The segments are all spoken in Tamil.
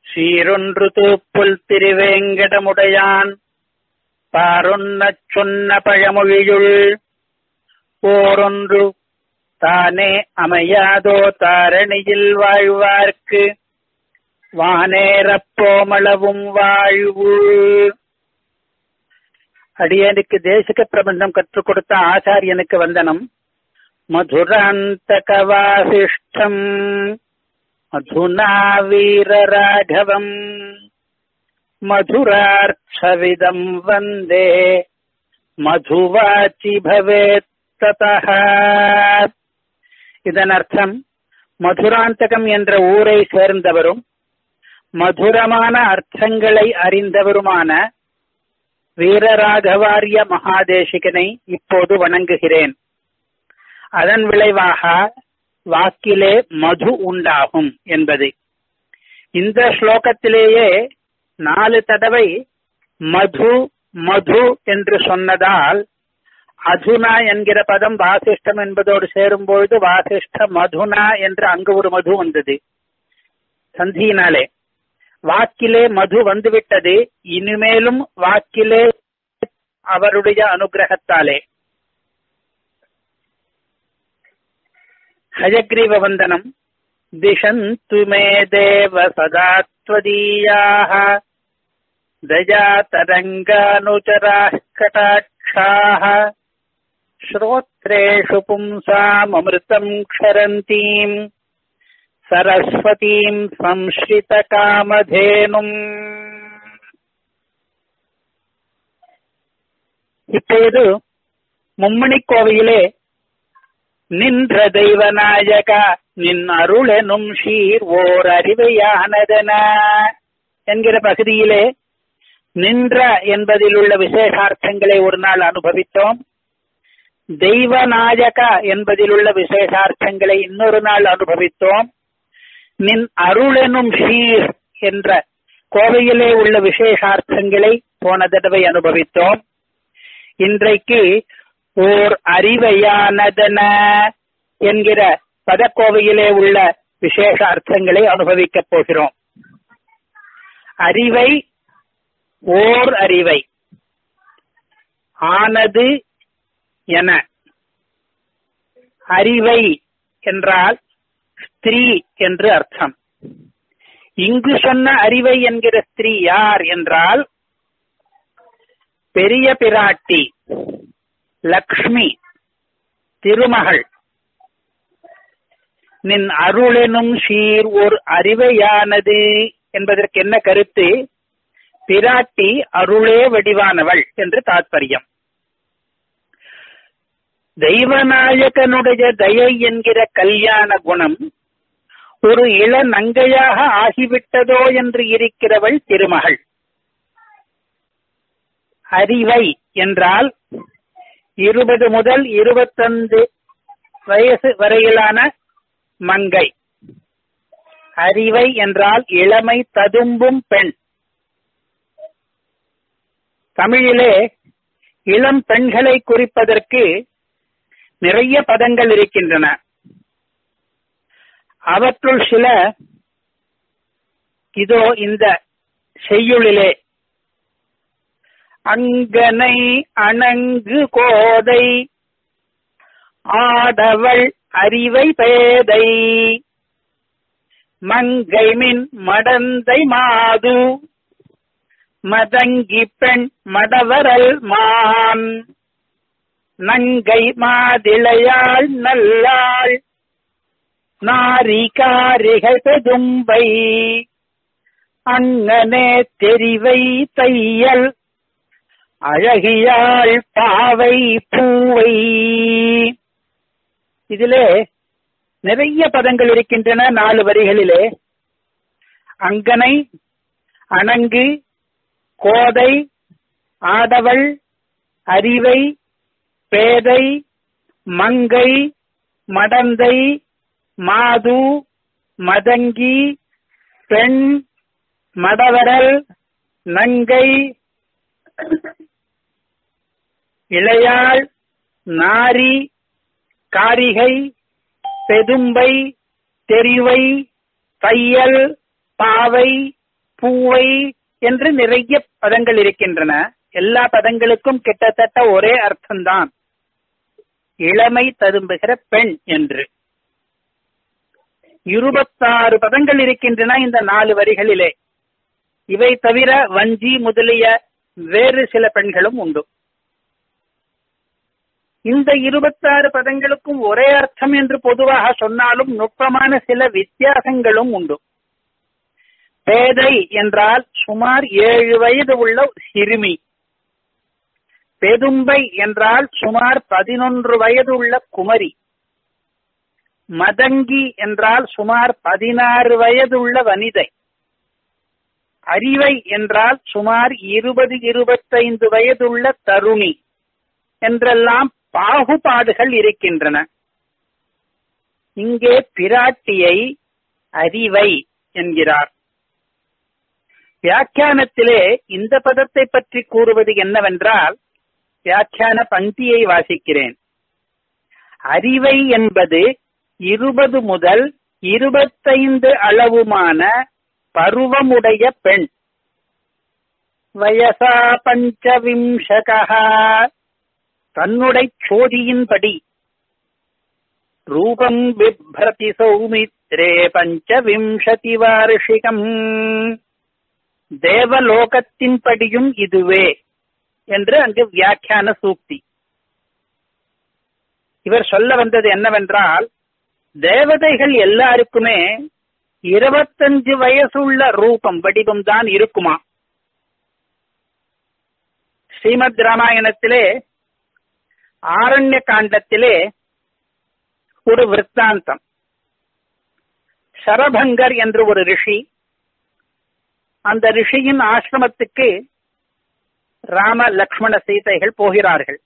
சீரொன்று தூப்புல் திருவேங்கடமுடையான் பாரொன்னச் சொன்ன பழமொழியுள் ஓரொன்று தானே அமையாதோ தாரணியில் வாழ்வார்க்கு வானேரப்போமளவும் வாழ்வு அடியனுக்கு தேசிக பிரபந்தம் கற்றுக் கொடுத்த ஆச்சாரியனுக்கு வந்தனம் மதுராந்தக வாசிஷ்டம் மதுனா வீரராகவம் மதுரார்த்தவிதம் வந்தே மதுவாச்சி பவேத் ததः இதன் அர்த்தம் மதுராந்தகம் என்ற ஊரை சேர்ந்தவரும் மதுரமான அர்த்தங்களை அறிந்தவருமான வீரராகவாரிய மகாதேசிகனை இப்போது வணங்குகிறேன் அதன் விளைவாக வாக்கிலே மது உண்டாகும் என்பது இந்த ஸ்லோகத்திலேயே நாலு தடவை மது மது என்று சொன்னதால் அதுனா என்கிற பதம் வாசிஷ்டம் என்பதோடு சேரும் பொழுது வாசிஷ்ட மதுனா என்று அங்கு ஒரு மது வந்தது சந்தியினாலே வாக்கிலே மது வந்துவிட்டது இனிமேலும் வாக்கிலே அவருடைய அனுகிரகத்தாலே ஹயக்ரீவ வந்தனம் திஷந்து மே தேவ சதா त्वदीयाः दयातरङ्गानुचराः कटाक्षाः श्रोत्रेषु पुंसाममृतम् क्षरन्तीम् सरस्वतीम् संश्रितकामधेनुम् இப்போது மும்மணி கோவையிலே நின்ற தெய்வநாயகா நின் அருளெனும் ஷீர் ஓர் அறிவையானதன என்கிற பகுதியிலே நின்ற என்பதில் உள்ள விசேஷார்த்தங்களை ஒரு நாள் அனுபவித்தோம் தெய்வநாயகா என்பதில் உள்ள விசேஷார்த்தங்களை இன்னொரு நாள் அனுபவித்தோம் நின் அருளெனும் ஷீர் என்ற கோவையிலே உள்ள விசேஷார்த்தங்களை போன தடவை அனுபவித்தோம் இன்றைக்கு ஓர் அறிவையானதன என்கிற பதக்கோவையிலே உள்ள விசேஷ அர்த்தங்களை அனுபவிக்கப் போகிறோம் அறிவை ஓர் அறிவை ஆனது என அறிவை என்றால் ஸ்திரீ என்று அர்த்தம் இங்கு சொன்ன அறிவை என்கிற ஸ்திரீ யார் என்றால் பெரிய பிராட்டி லக்ஷ்மி திருமகள் நின் அருளெனும் சீர் ஒரு அறிவையானது என்பதற்கு என்ன கருத்து பிராட்டி அருளே வடிவானவள் என்று தாத்பரியம் தெய்வநாயகனுடைய தயை என்கிற கல்யாண குணம் ஒரு இள நங்கையாக ஆகிவிட்டதோ என்று இருக்கிறவள் திருமகள் அறிவை என்றால் இருபது முதல் இருபத்தஞ்சு வயசு வரையிலான மங்கை அறிவை என்றால் இளமை ததும்பும் பெண் தமிழிலே இளம் பெண்களை குறிப்பதற்கு நிறைய பதங்கள் இருக்கின்றன அவற்றுள் சில இதோ இந்த செய்யுளிலே அங்கனை அணங்கு கோதை ஆடவள் அறிவை பேதை மங்கை மின் மடந்தை மாது மதங்கி பெண் மடவரல் மான் நங்கை மாதிளையாள் நல்லாள் நாரிகாரிகள் பெதும்பை அங்கனே தெரிவை தையல் அழகியாள் பாவை பூவை இதிலே நிறைய பதங்கள் இருக்கின்றன நாலு வரிகளிலே அங்கனை அணங்கு கோதை ஆடவள் அறிவை பேதை மங்கை மடந்தை மாது மதங்கி பெண் மடவரல் நங்கை இளையாள் நாரி காரிகை பெதும்பை தெரிவை தையல் பாவை பூவை என்று நிறைய பதங்கள் இருக்கின்றன எல்லா பதங்களுக்கும் கிட்டத்தட்ட ஒரே அர்த்தம்தான் இளமை ததும்புகிற பெண் என்று இருபத்தாறு பதங்கள் இருக்கின்றன இந்த நாலு வரிகளிலே இவை தவிர வஞ்சி முதலிய வேறு சில பெண்களும் உண்டு இந்த இருபத்தாறு பதங்களுக்கும் ஒரே அர்த்தம் என்று பொதுவாக சொன்னாலும் நுட்பமான சில வித்தியாசங்களும் உண்டு பேதை என்றால் சுமார் ஏழு வயது உள்ள சிறுமி பெதும்பை என்றால் சுமார் பதினொன்று வயது உள்ள குமரி மதங்கி என்றால் சுமார் பதினாறு வயதுள்ள வனிதை அறிவை என்றால் சுமார் இருபது இருபத்தைந்து வயதுள்ள தருணி என்றெல்லாம் பாகுபாடுகள் இருக்கின்றன இங்கே பிராட்டியை அறிவை என்கிறார் வியாக்கியானத்திலே இந்த பதத்தை பற்றி கூறுவது என்னவென்றால் வியாக்கியான பங்கியை வாசிக்கிறேன் அறிவை என்பது இருபது முதல் இருபத்தைந்து அளவுமான பருவமுடைய பெண் வயசா பஞ்சவிம்சகா தன்னுடைய சோதியின்படி ரூபம் பிப்ரதி சௌமித்ரே பஞ்சவிம்சதி வார்ஷிகம் தேவலோகத்தின்படியும் இதுவே என்று அங்கு வியாக்கியான சூக்தி இவர் சொல்ல வந்தது என்னவென்றால் தேவதைகள் எல்லாருக்குமே இருபத்தஞ்சு வயசுள்ள ரூபம் வடிவம் தான் இருக்குமா ஸ்ரீமத் ராமாயணத்திலே ஆரண்ய காண்டத்திலே ஒரு விற்த்தாந்தம் சரபங்கர் என்று ஒரு ரிஷி அந்த ரிஷியின் ஆசிரமத்துக்கு ராம லக்ஷ்மண சீதைகள் போகிறார்கள்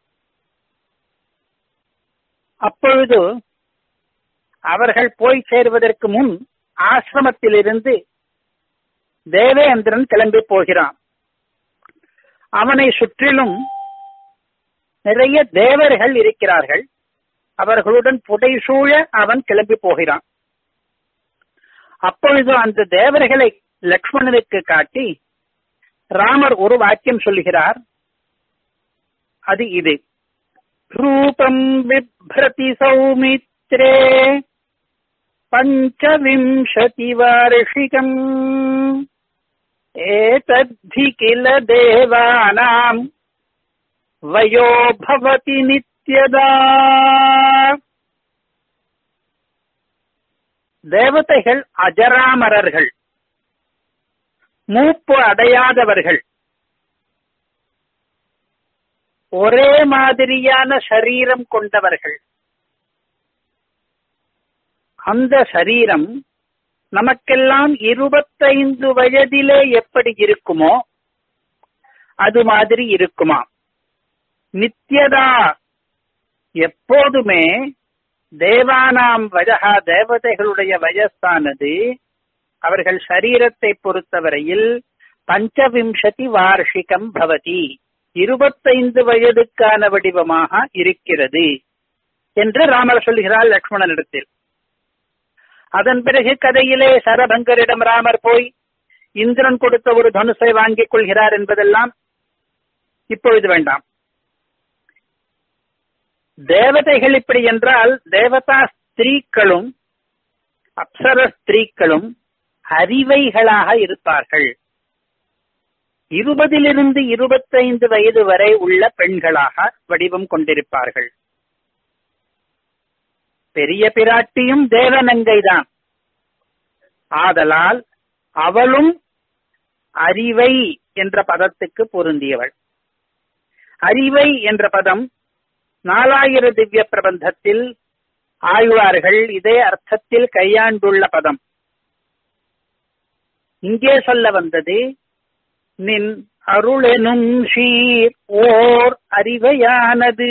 அப்பொழுது அவர்கள் போய் சேருவதற்கு முன் ஆசிரமத்திலிருந்து தேவேந்திரன் கிளம்பி போகிறான் அவனை சுற்றிலும் நிறைய தேவர்கள் இருக்கிறார்கள் அவர்களுடன் புடைசூழ அவன் கிளம்பி போகிறான் அப்பொழுது அந்த தேவர்களை லக்ஷ்மணனுக்கு காட்டி ராமர் ஒரு வாக்கியம் சொல்லுகிறார் அது இது ரூபம் பிப்ரதி சௌமித்ரே பஞ்சவிம்சதி வார்ஷிகம் ஏதத்தி கில தேவானாம் வயோ பவதி நித்யதா தேவதைகள் அஜராமரர்கள் மூப்பு அடையாதவர்கள் ஒரே மாதிரியான சரீரம் கொண்டவர்கள் அந்த சரீரம் நமக்கெல்லாம் இருபத்தைந்து வயதிலே எப்படி இருக்குமோ அது மாதிரி இருக்குமா நித்யதா எப்போதுமே தேவானாம் வயகா தேவதைகளுடைய வயசானது அவர்கள் சரீரத்தை பொறுத்தவரையில் பஞ்சவிம்சதி வார்ஷிகம் பவதி இருபத்தைந்து வயதுக்கான வடிவமாக இருக்கிறது என்று ராமர் சொல்கிறார் லக்ஷ்மணனிடத்தில் அதன் பிறகு கதையிலே சரபங்கரிடம் ராமர் போய் இந்திரன் கொடுத்த ஒரு தனுசை வாங்கிக் கொள்கிறார் என்பதெல்லாம் இப்பொழுது வேண்டாம் தேவதைகள் இப்படி என்றால் தேவதா ஸ்திரீக்களும் அப்சர ஸ்திரீக்களும் அறிவைகளாக இருப்பார்கள் இருபதிலிருந்து இருபத்தைந்து வயது வரை உள்ள பெண்களாக வடிவம் கொண்டிருப்பார்கள் பெரிய பிராட்டியும் தேவநங்கைதான் ஆதலால் அவளும் அறிவை என்ற பதத்துக்கு பொருந்தியவள் அறிவை என்ற பதம் நாலாயிர திவ்ய பிரபந்தத்தில் ஆழ்வார்கள் இதே அர்த்தத்தில் கையாண்டுள்ள பதம் இங்கே சொல்ல வந்தது நின் அருளெனும் ஷீர் ஓர் அறிவையானது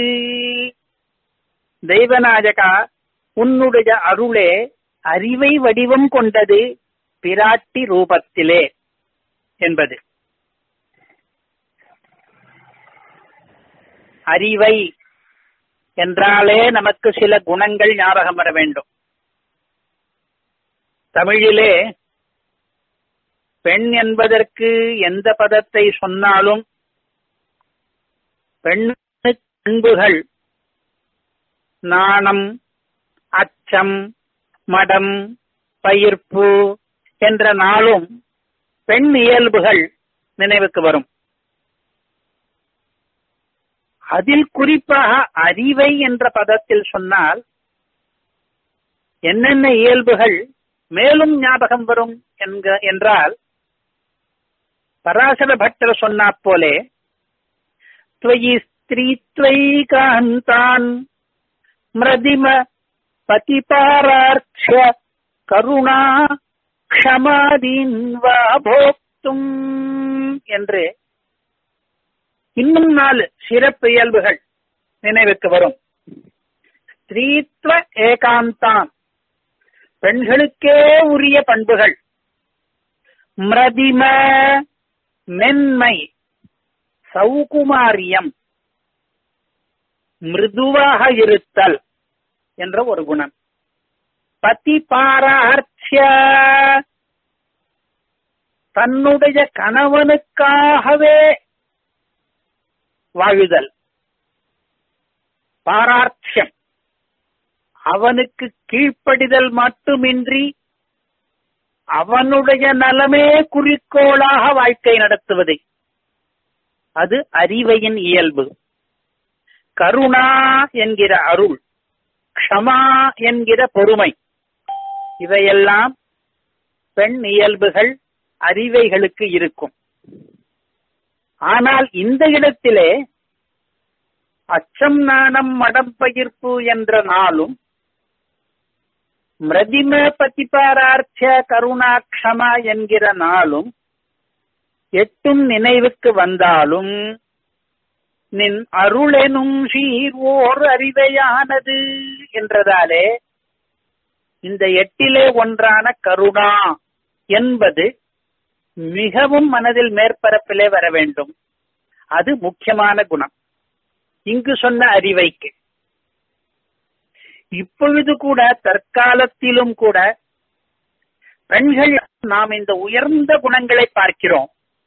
தெய்வநாயகா உன்னுடைய அருளே அறிவை வடிவம் கொண்டது பிராட்டி ரூபத்திலே என்பது அறிவை என்றாலே நமக்கு சில குணங்கள் ஞாபகம் வர வேண்டும் தமிழிலே பெண் என்பதற்கு எந்த பதத்தை சொன்னாலும் பெண் பண்புகள் நாணம் அச்சம் மடம் பயிர்ப்பு என்ற நாளும் பெண் இயல்புகள் நினைவுக்கு வரும் அதில் குறிப்பாக அறிவை என்ற பதத்தில் சொன்னால் என்னென்ன இயல்புகள் மேலும் ஞாபகம் வரும் என்க என்றால் பராசர பட்டர் சொன்னா போலே त्वयि स्त्रीत्वैकान्तान् म्रदिम पतिपारार्क्ष्य கருணா க்ஷமாதீன் வா போக்தும் என்று இன்னும் நாலு சிறப்பு இயல்புகள் நினைவுக்கு வரும் ஸ்திரீத்வ ஏகாந்தான் பெண்களுக்கே உரிய பண்புகள் மிரதிம மென்மை சௌகுமாரியம் மிருதுவாக இருத்தல் என்ற ஒரு குணம் பதி பாரார்த்திய தன்னுடைய கணவனுக்காகவே வாழுதல் பாரார்த்தியம் அவனுக்கு கீழ்ப்படிதல் மட்டுமின்றி அவனுடைய நலமே குறிக்கோளாக வாழ்க்கை நடத்துவது அது அறிவையின் இயல்பு கருணா என்கிற அருள் க்ஷமா என்கிற பொறுமை இவையெல்லாம் பெண் இயல்புகள் அறிவைகளுக்கு இருக்கும் ஆனால் இந்த இடத்திலே அச்சம் நாணம் மடம்பயிர்ப்பு என்ற நாளும் மிரதிம பதிபாரார்த்திய கருணாட்சமா என்கிற நாளும் எட்டும் நினைவுக்கு வந்தாலும் நின் அருளெனும் சீர் ஓர் அறிவையானது என்றதாலே இந்த எட்டிலே ஒன்றான கருணா என்பது மிகவும் மனதில் மேற்பரப்பிலே வர வேண்டும் அது முக்கியமான குணம் இங்கு சொன்ன அறிவைக்கு இப்பொழுது கூட தற்காலத்திலும் கூட பெண்கள் நாம் இந்த உயர்ந்த குணங்களை பார்க்கிறோம்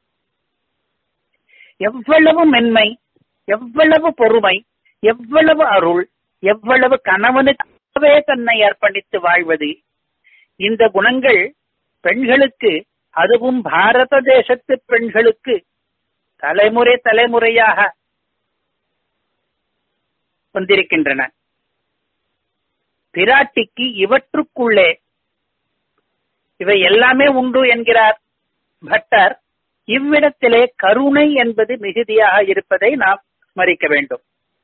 எவ்வளவு மென்மை எவ்வளவு பொறுமை எவ்வளவு அருள் எவ்வளவு கணவனுக்காகவே தன்னை அர்ப்பணித்து வாழ்வது இந்த குணங்கள் பெண்களுக்கு அதுவும் பாரத தேசத்து பெண்களுக்கு தலைமுறை தலைமுறையாக வந்திருக்கின்றன பிராட்டிக்கு இவற்றுக்குள்ளே இவை எல்லாமே உண்டு என்கிறார் பட்டர் இவ்விடத்திலே கருணை என்பது மிகுதியாக இருப்பதை நாம் ஸ்மரிக்க வேண்டும்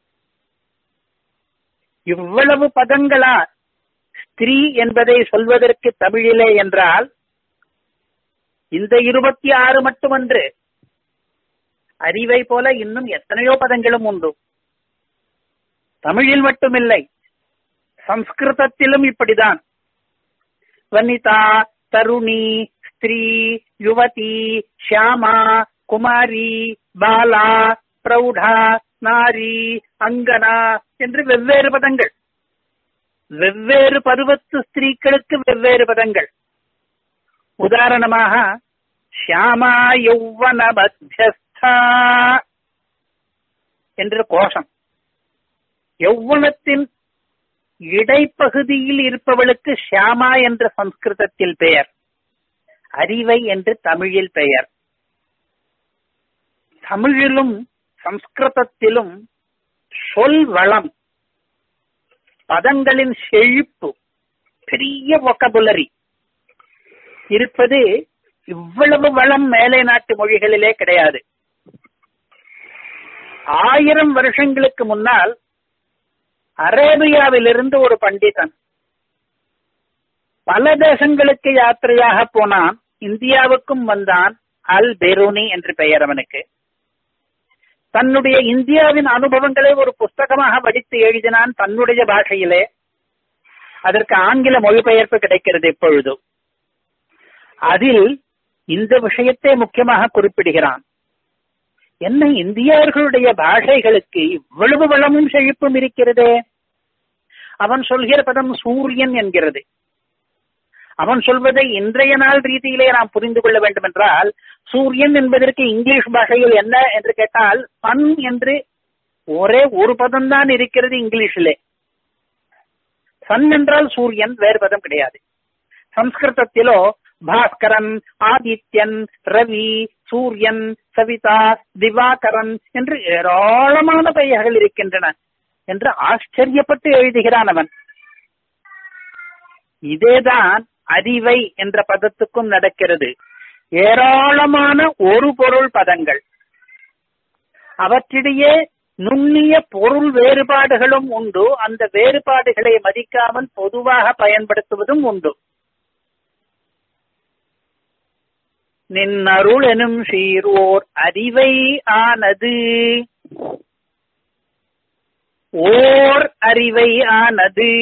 இவ்வளவு பதங்களா ஸ்திரீ என்பதை சொல்வதற்கு தமிழிலே என்றால் இந்த இருபத்தி ஆறு மட்டுமன்று அறிவை போல இன்னும் எத்தனையோ பதங்களும் உண்டு தமிழில் மட்டுமில்லை சம்ஸ்கிருதத்திலும் இப்படிதான் வனிதா தருணி ஸ்திரீ யுவதி ஷியாமா குமாரி பாலா பிரௌடா நாரி அங்கனா என்று வெவ்வேறு பதங்கள் வெவ்வேறு பருவத்து ஸ்திரீக்களுக்கு வெவ்வேறு பதங்கள் உதாரணமாக ஷியாமா யௌவன மத்தியஸ்தா என்று கோஷம் யௌவனத்தின் இடைப்பகுதியில் இருப்பவளுக்கு ஷியாமா என்ற சம்ஸ்கிருதத்தில் பெயர் அறிவை என்று தமிழில் பெயர் தமிழிலும் சம்ஸ்கிருதத்திலும் சொல் வளம் பதங்களின் செழிப்பு பெரிய ஒக்கபுலரி இருப்பது இவ்வளவு வளம் மேலை நாட்டு மொழிகளிலே கிடையாது ஆயிரம் வருஷங்களுக்கு முன்னால் அரேபியாவிலிருந்து ஒரு பண்டிதன் பல தேசங்களுக்கு யாத்திரையாக போனான் இந்தியாவுக்கும் வந்தான் அல் பெரூனி என்று பெயர் அவனுக்கு தன்னுடைய இந்தியாவின் அனுபவங்களை ஒரு புஸ்தகமாக வடித்து எழுதினான் தன்னுடைய பாஷையிலே அதற்கு ஆங்கில மொழிபெயர்ப்பு கிடைக்கிறது இப்பொழுது அதில் இந்த விஷயத்தை முக்கியமாக குறிப்பிடுகிறான் என்ன இந்தியர்களுடைய பாஷைகளுக்கு இவ்வளவு வளமும் செழிப்பும் இருக்கிறதே அவன் சொல்கிற பதம் சூரியன் என்கிறது அவன் சொல்வதை இன்றைய நாள் ரீதியிலே நாம் புரிந்து கொள்ள வேண்டும் என்றால் சூரியன் என்பதற்கு இங்கிலீஷ் பாஷையில் என்ன என்று கேட்டால் சன் என்று ஒரே ஒரு பதம் தான் இருக்கிறது இங்கிலீஷிலே சன் என்றால் சூரியன் வேறு பதம் கிடையாது சம்ஸ்கிருதத்திலோ பாஸ்கரன் ஆதித்யன் ரவி சூரியன் சவிதா திவாகரன் என்று ஏராளமான பெயர்கள் இருக்கின்றன என்று ஆச்சரியப்பட்டு எழுதுகிறான் அவன் இதேதான் அறிவை என்ற பதத்துக்கும் நடக்கிறது ஏராளமான ஒரு பொருள் பதங்கள் அவற்றிடையே நுண்ணிய பொருள் வேறுபாடுகளும் உண்டு அந்த வேறுபாடுகளை மதிக்காமல் பொதுவாக பயன்படுத்துவதும் உண்டு நின்னருள் எனும் சீர்வோர் அறிவை ஆனது ஓர் அறிவை ஆனது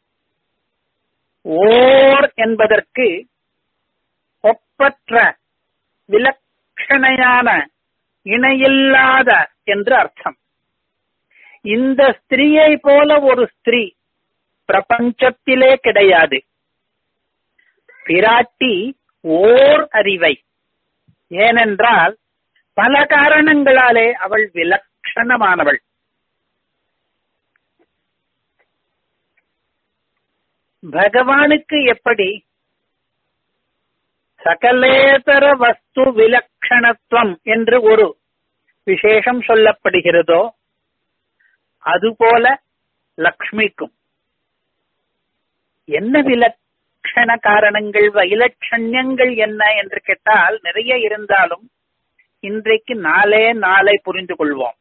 ஓர் என்பதற்கு ஒப்பற்ற விலட்சணையான இணையில்லாத என்று அர்த்தம் இந்த ஸ்திரீயை போல ஒரு ஸ்திரீ பிரபஞ்சத்திலே கிடையாது பிராட்டி ஓர் அறிவை ஏனென்றால் பல காரணங்களாலே அவள் விலட்சணமானவள் பகவானுக்கு எப்படி சகலேதர வஸ்து விலக்ஷணத்துவம் என்று ஒரு விசேஷம் சொல்லப்படுகிறதோ அதுபோல லக்ஷ்மிக்கும் என்ன விலட்சண காரணங்கள் இலட்சண்யங்கள் என்ன என்று கேட்டால் நிறைய இருந்தாலும் இன்றைக்கு நாளே நாளை புரிந்து கொள்வோம்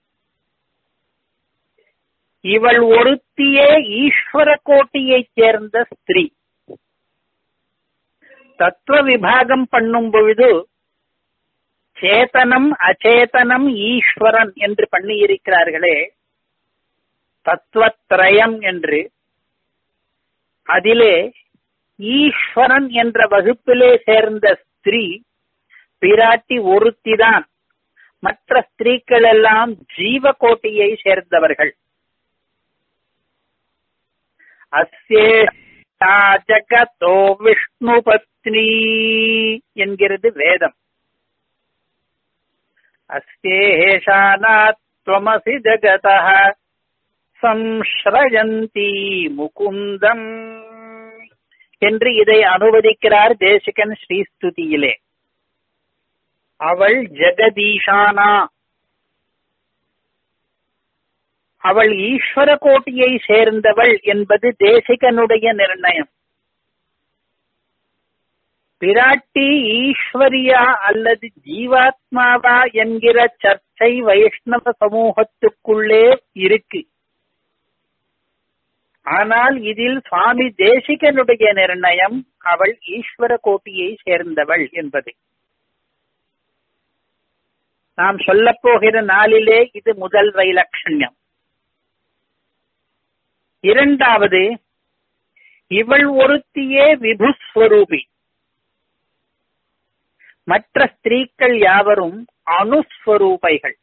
இவள் ஒருத்தியே ஈஸ்வர கோட்டியைச் சேர்ந்த ஸ்திரீ தத்துவ விபாகம் பண்ணும் பொழுது சேதனம் அச்சேதனம் ஈஸ்வரன் என்று பண்ணியிருக்கிறார்களே தத்துவத்ரயம் என்று அதிலே ஈஸ்வரன் என்ற வகுப்பிலே சேர்ந்த ஸ்திரீ பிராட்டி ஒருத்திதான் மற்ற ஸ்திரீக்கள் எல்லாம் ஜீவகோட்டியை சேர்ந்தவர்கள் அஸ்யேஷா ஜகதோ விஷ்ணு பத்னி என்கிறது வேதம் அஸ்யேஷானாத்வமசி ஜகத சம்ஸ்ரயந்தி முகுந்தம் என்று இதை அனுவதிக்கிறார் தேசிகன் ஸ்ரீஸ்துதியிலே அவள் ஜெகதீஷானா அவள் ஈஸ்வர கோட்டியை சேர்ந்தவள் என்பது தேசிகனுடைய நிர்ணயம் பிராட்டி ஈஸ்வரியா அல்லது ஜீவாத்மாவா என்கிற சர்ச்சை வைஷ்ணவ சமூகத்துக்குள்ளே இருக்கு ஆனால் இதில் சுவாமி தேசிகனுடைய நிர்ணயம் அவள் ஈஸ்வர கோட்டியை சேர்ந்தவள் என்பது நாம் சொல்லப் போகிற நாளிலே இது முதல் வைலட்சண்யம் இரண்டாவது இவள் ஒருத்தியே விபுஸ்வரூபி மற்ற ஸ்திரீக்கள் யாவரும் அணுஸ்வரூபைகள்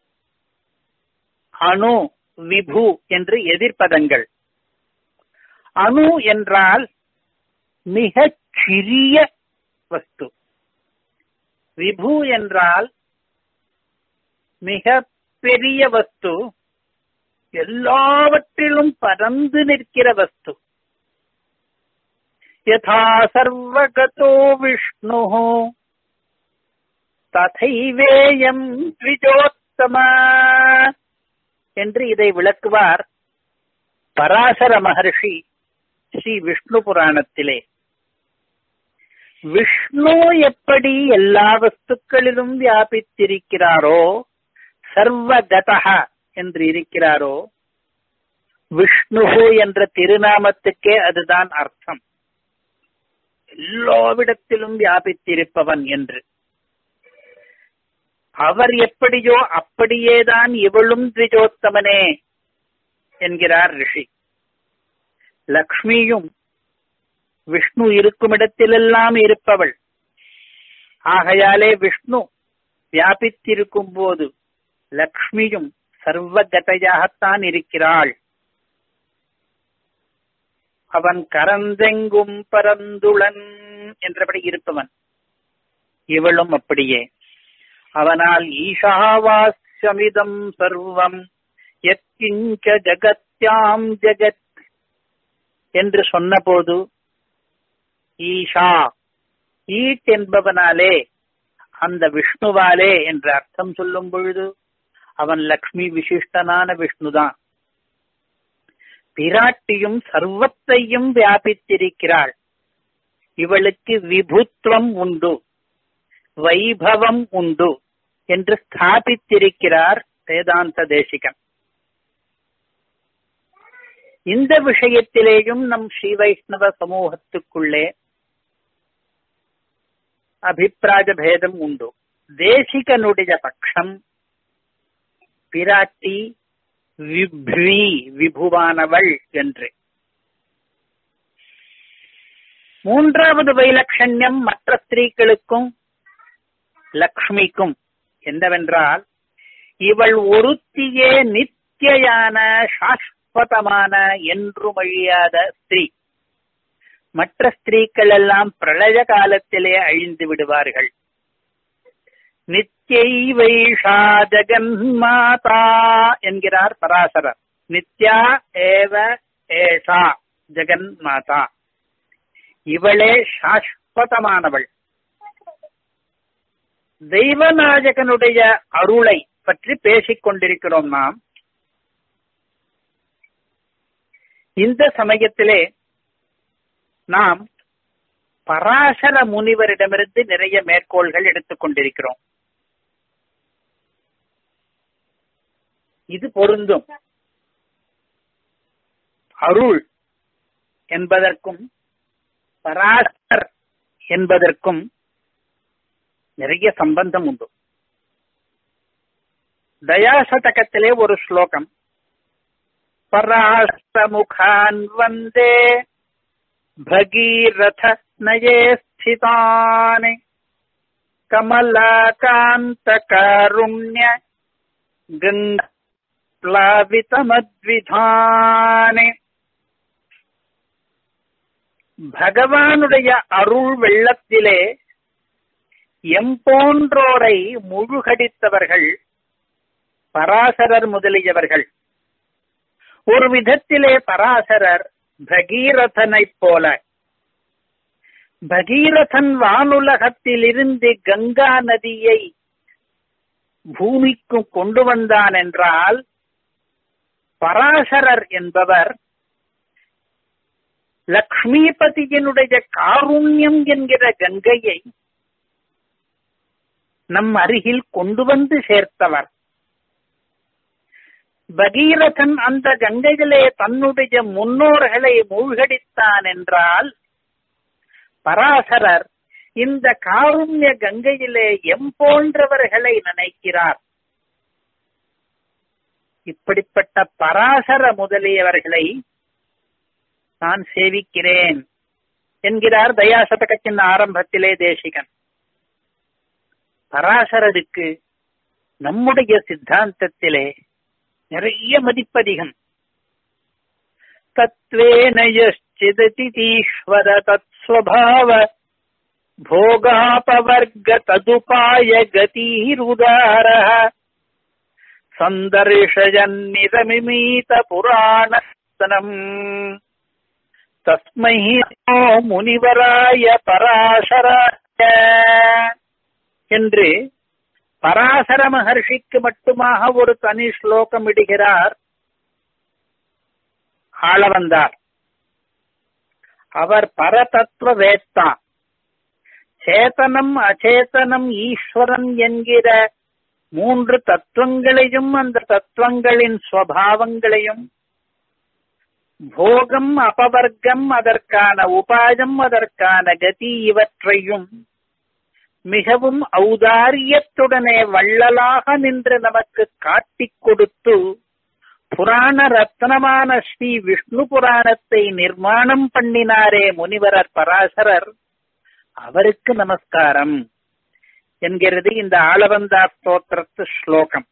அணு விபு என்று எதிர்ப்பதங்கள் அணு என்றால் மிகச் சிறிய வஸ்து விபு என்றால் மிக பெரிய வஸ்து எல்லாவற்றிலும் பறந்து நிற்கிற வஸ்து யதா சர்வகதோ விஷ்ணு ததைவேயம் த்விஜோத்தம என்று இதை விளக்குவார் பராசர மகர்ஷி ஸ்ரீ விஷ்ணு புராணத்திலே விஷ்ணு எப்படி எல்லா வஸ்துக்களிலும் வியாபித்திருக்கிறாரோ சர்வகதா என்று இருக்கிறாரோ விஷ்ணு என்ற திருநாமத்துக்கே அதுதான் அர்த்தம் எல்லாவிடத்திலும் வியாபித்திருப்பவன் என்று அவர் எப்படியோ அப்படியேதான் இவளும் திரிஜோத்தமனே என்கிறார் ரிஷி லக்ஷ்மியும் விஷ்ணு இருக்கும் இடத்திலெல்லாம் இருப்பவள் ஆகையாலே விஷ்ணு வியாபித்திருக்கும் போது லக்ஷ்மியும் சர்வகதையாகத்தான் இருக்கிறாள் அவன் கரந்தெங்கும் பரந்துளன் என்றபடி இருப்பவன் இவளும் அப்படியே அவனால் ஈஷாவாஸ்யமிதம் சர்வம் எத்கிஞ்ச ஜகத்யாம் ஜெகத் என்று சொன்னபோது ஈஷா ஈட் என்பவனாலே அந்த விஷ்ணுவாலே என்று அர்த்தம் சொல்லும் பொழுது அவன் லக்ஷ்மி விசிஷ்டனான விஷ்ணுதான் பிராட்டியும் சர்வத்தையும் வியாபித்திருக்கிறாள் இவளுக்கு விபுத்துவம் உண்டு வைபவம் உண்டு என்று ஸ்தாபித்திருக்கிறார் வேதாந்த தேசிகன் இந்த விஷயத்திலேயும் நம் ஸ்ரீ வைஷ்ணவ சமூகத்துக்குள்ளே அபிப்பிராய பேதம் உண்டு தேசிகனுடைய பட்சம் பிராட்டி விப்வி விபுவானவள் என்று மூன்றாவது வைலட்சண்யம் மற்ற ஸ்திரீகளுக்கும் லக்ஷ்மிக்கும் என்னவென்றால் இவள் ஒருத்தியே நித்தியான சாஸ்வதமான என்றும் அழியாத ஸ்திரீ மற்ற ஸ்திரீக்கள் எல்லாம் பிரளய காலத்திலே அழிந்து விடுவார்கள் நித்யை வைஷா ஜெகன்மாதா என்கிறார் பராசரர் நித்யா ஏவ ஏஷா ஜெகன்மாதா இவளே சாஸ்வதமானவள் தெய்வநாயகனுடைய அருளை பற்றி பேசிக் கொண்டிருக்கிறோம் நாம் இந்த சமயத்திலே நாம் பராசர முனிவரிடமிருந்து நிறைய மேற்கோள்கள் எடுத்துக் கொண்டிருக்கிறோம் இது பொருந்தும் அருள் என்பதற்கும் பராசர் என்பதற்கும் நிறைய சம்பந்தம் உண்டு தயாசதகத்திலே ஒரு ஸ்லோகம் பராசமுகான் வந்தே भगीरथ नये स्थितानि कमलाकान्तकारुण्य गङ्गाप्लावितमद्विधानि பகவானுடைய அருள் வெள்ளத்திலே எம்போன்றோரை முழுகடித்தவர்கள் பராசரர் முதலியவர்கள் ஒரு விதத்திலே பராசரர் பகீரதனைப் போல பகீரதன் வானுலகத்திலிருந்து கங்கா நதியை பூமிக்கு கொண்டு வந்தான் என்றால் பராசரர் என்பவர் லக்ஷ்மிபதியினுடைய காருண்யம் என்கிற கங்கையை நம் அருகில் கொண்டு வந்து சேர்த்தவர் பகீரதன் அந்த கங்கையிலே தன்னுடைய முன்னோர்களை மூழ்கடித்தான் என்றால் பராசரர் இந்த காருண்ய கங்கையிலே எம்போன்றவர்களை நினைக்கிறார் இப்படிப்பட்ட பராசர முதலியவர்களை நான் சேவிக்கிறேன் என்கிறார் தயாசதகத்தின் ஆரம்பத்திலே தேசிகன் பராசரருக்கு நம்முடைய சித்தாந்தத்திலே நிறைய மதிப்பதிகம் தத்வேன யச்சிதீஸ்வர தத்ஸ்வபாவ भोगापवर्ग तदुपाय गतिरुदारः सन्दर्शयन्निरमिमीत पुराणस्तनम् तस्मै नो முனிவராய பராசராய என்று பராசர மகர்ஷிக்கு மட்டுமாக ஒரு தனி ஸ்லோகம் இடுகிறார் ஆளவந்தார் அவர் பரதத்துவ வேத்தா சேதனம் அச்சேதனம் ஈஸ்வரன் என்கிற மூன்று தத்துவங்களையும் அந்த தத்துவங்களின் சுவாவங்களையும் போகம் அபவர்க்கம் அதற்கான உபாயம் அதற்கான கதி இவற்றையும் மிகவும் ஔதாரியத்துடனே வள்ளலாக நின்று நமக்கு காட்டிக் கொடுத்து புராண ரத்னமான ஸ்ரீ விஷ்ணு புராணத்தை நிர்மாணம் பண்ணினாரே முனிவரர் பராசரர் அவருக்கு நமஸ்காரம் என்கிறது இந்த ஆளவந்தா ஸ்தோத்திரத்து ஸ்லோகம்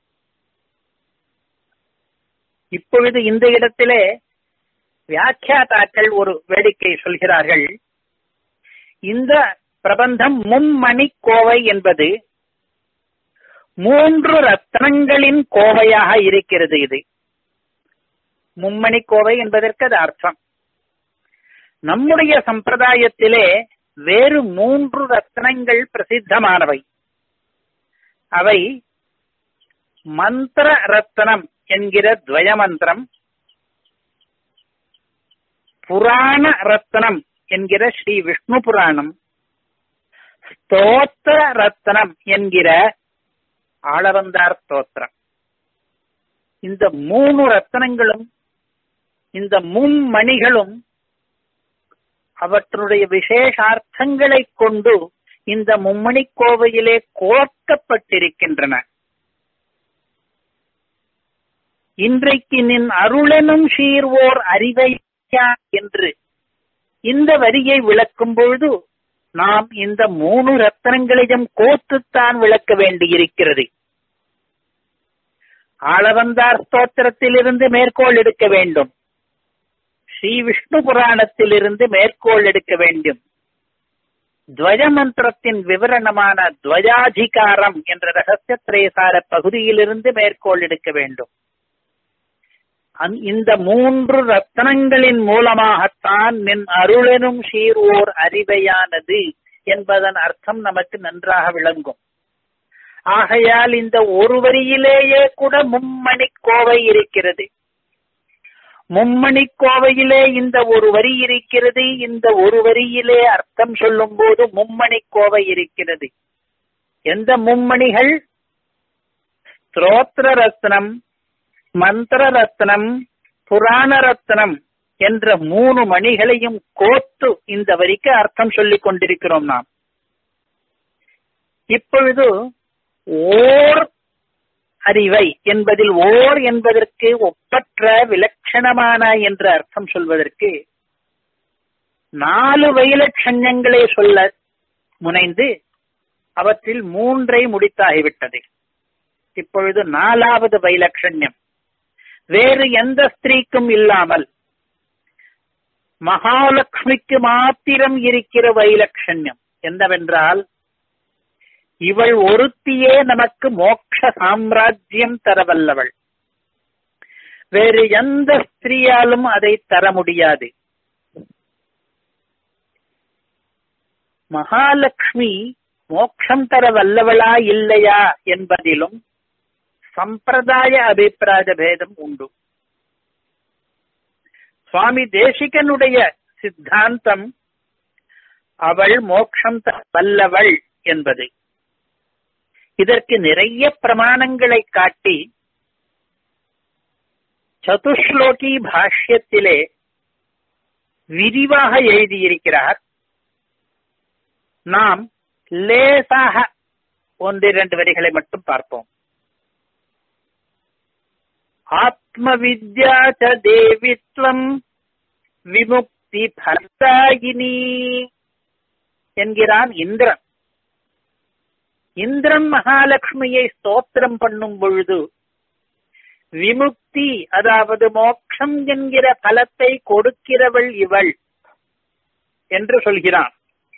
இப்பொழுது இந்த இடத்திலே வியாக்கியாதாக்கள் ஒரு வேடிக்கை சொல்கிறார்கள் இந்த பிரபந்தம் மும்மணி கோவை என்பது மூன்று ரத்னங்களின் கோவையாக இருக்கிறது இது மும்மணி கோவை என்பதற்கு அது அர்த்தம் நம்முடைய சம்பிரதாயத்திலே வேறு மூன்று ரத்னங்கள் பிரசித்தமானவை அவை மந்திர ரத்னம் என்கிற துவய மந்திரம் புராண ரத்னம் என்கிற ஸ்ரீ விஷ்ணு புராணம் ஸ்தோத்திர ரத்னம் என்கிற ஆளவந்தார் ஸ்தோத்திரம் இந்த மூணு ரத்னங்களும் இந்த மும்மணிகளும் அவற்றுடைய விசேஷார்த்தங்களை கொண்டு இந்த மும்மணி கோவையிலே கோர்க்கப்பட்டிருக்கின்றன இன்றைக்கு நின் அருளெனும் சீர்வோர் அறிவையா என்று இந்த வரியை விளக்கும் பொழுது நாம் இந்த மூணு ரத்தனங்களையும் கோத்துத்தான் விளக்க வேண்டியிருக்கிறது ஆளவந்தார் ஸ்தோத்திரத்திலிருந்து மேற்கோள் எடுக்க வேண்டும் ஸ்ரீ விஷ்ணு புராணத்திலிருந்து மேற்கோள் எடுக்க வேண்டும் துவஜ மந்திரத்தின் விவரணமான துவஜாதிகாரம் என்ற ரகசிய திரேசார பகுதியிலிருந்து மேற்கோள் எடுக்க வேண்டும் இந்த மூன்று ரத்தனங்களின் மூலமாகத்தான் நின் அருளெனும் சீர்வோர் அறிவையானது என்பதன் அர்த்தம் நமக்கு நன்றாக விளங்கும் ஆகையால் இந்த ஒரு வரியிலேயே கூட மும்மணி கோவை இருக்கிறது மும்மணி கோவையிலே இந்த ஒரு வரி இருக்கிறது இந்த ஒரு வரியிலே அர்த்தம் சொல்லும் போது மும்மணி கோவை இருக்கிறது எந்த மும்மணிகள் ஸ்தோத்திர ரத்னம் மந்திர ரத்னம் புராண ரத்னம் என்ற மூணு மணிகளையும் கோத்து இந்த வரிக்கு அர்த்தம் சொல்லிக் கொண்டிருக்கிறோம் நாம் இப்பொழுது ஓர் அறிவை என்பதில் ஓர் என்பதற்கு ஒப்பற்ற விலட்சணமான என்று அர்த்தம் சொல்வதற்கு நாலு வைலட்சண்யங்களை சொல்ல முனைந்து அவற்றில் மூன்றை முடித்தாகிவிட்டது இப்பொழுது நாலாவது வைலட்சண்யம் வேறு எந்த ஸ்திரீக்கும் இல்லாமல் மகாலட்சுமிக்கு மாத்திரம் இருக்கிற வைலட்சண்யம் என்னவென்றால் இவள் ஒருத்தியே நமக்கு மோட்ச சாம்ராஜ்யம் தரவல்லவள் வேறு எந்த ஸ்திரீயாலும் அதை தர முடியாது மகாலட்சுமி மோட்சம் தர வல்லவளா இல்லையா என்பதிலும் சம்பிரதாய அபிப்பிராய பேதம் உண்டு சுவாமி தேசிகனுடைய சித்தாந்தம் அவள் மோட்சம் தர வல்லவள் என்பது இதற்கு நிறைய பிரமாணங்களை காட்டி சதுஸ்லோகி பாஷ்யத்திலே விரிவாக எழுதியிருக்கிறார் நாம் லேசாக ஒன்றிரண்டு வரிகளை மட்டும் பார்ப்போம் ஆத்மவித்யா ச தேவித்வம் விமுக்தி பர்தாயினி என்கிறான் இந்திரன் இந்திரன் மகாலட்சுமியை ஸ்தோத்திரம் பண்ணும் பொழுது விமுக்தி அதாவது மோட்சம் என்கிற பலத்தை கொடுக்கிறவள் இவள் என்று சொல்கிறான்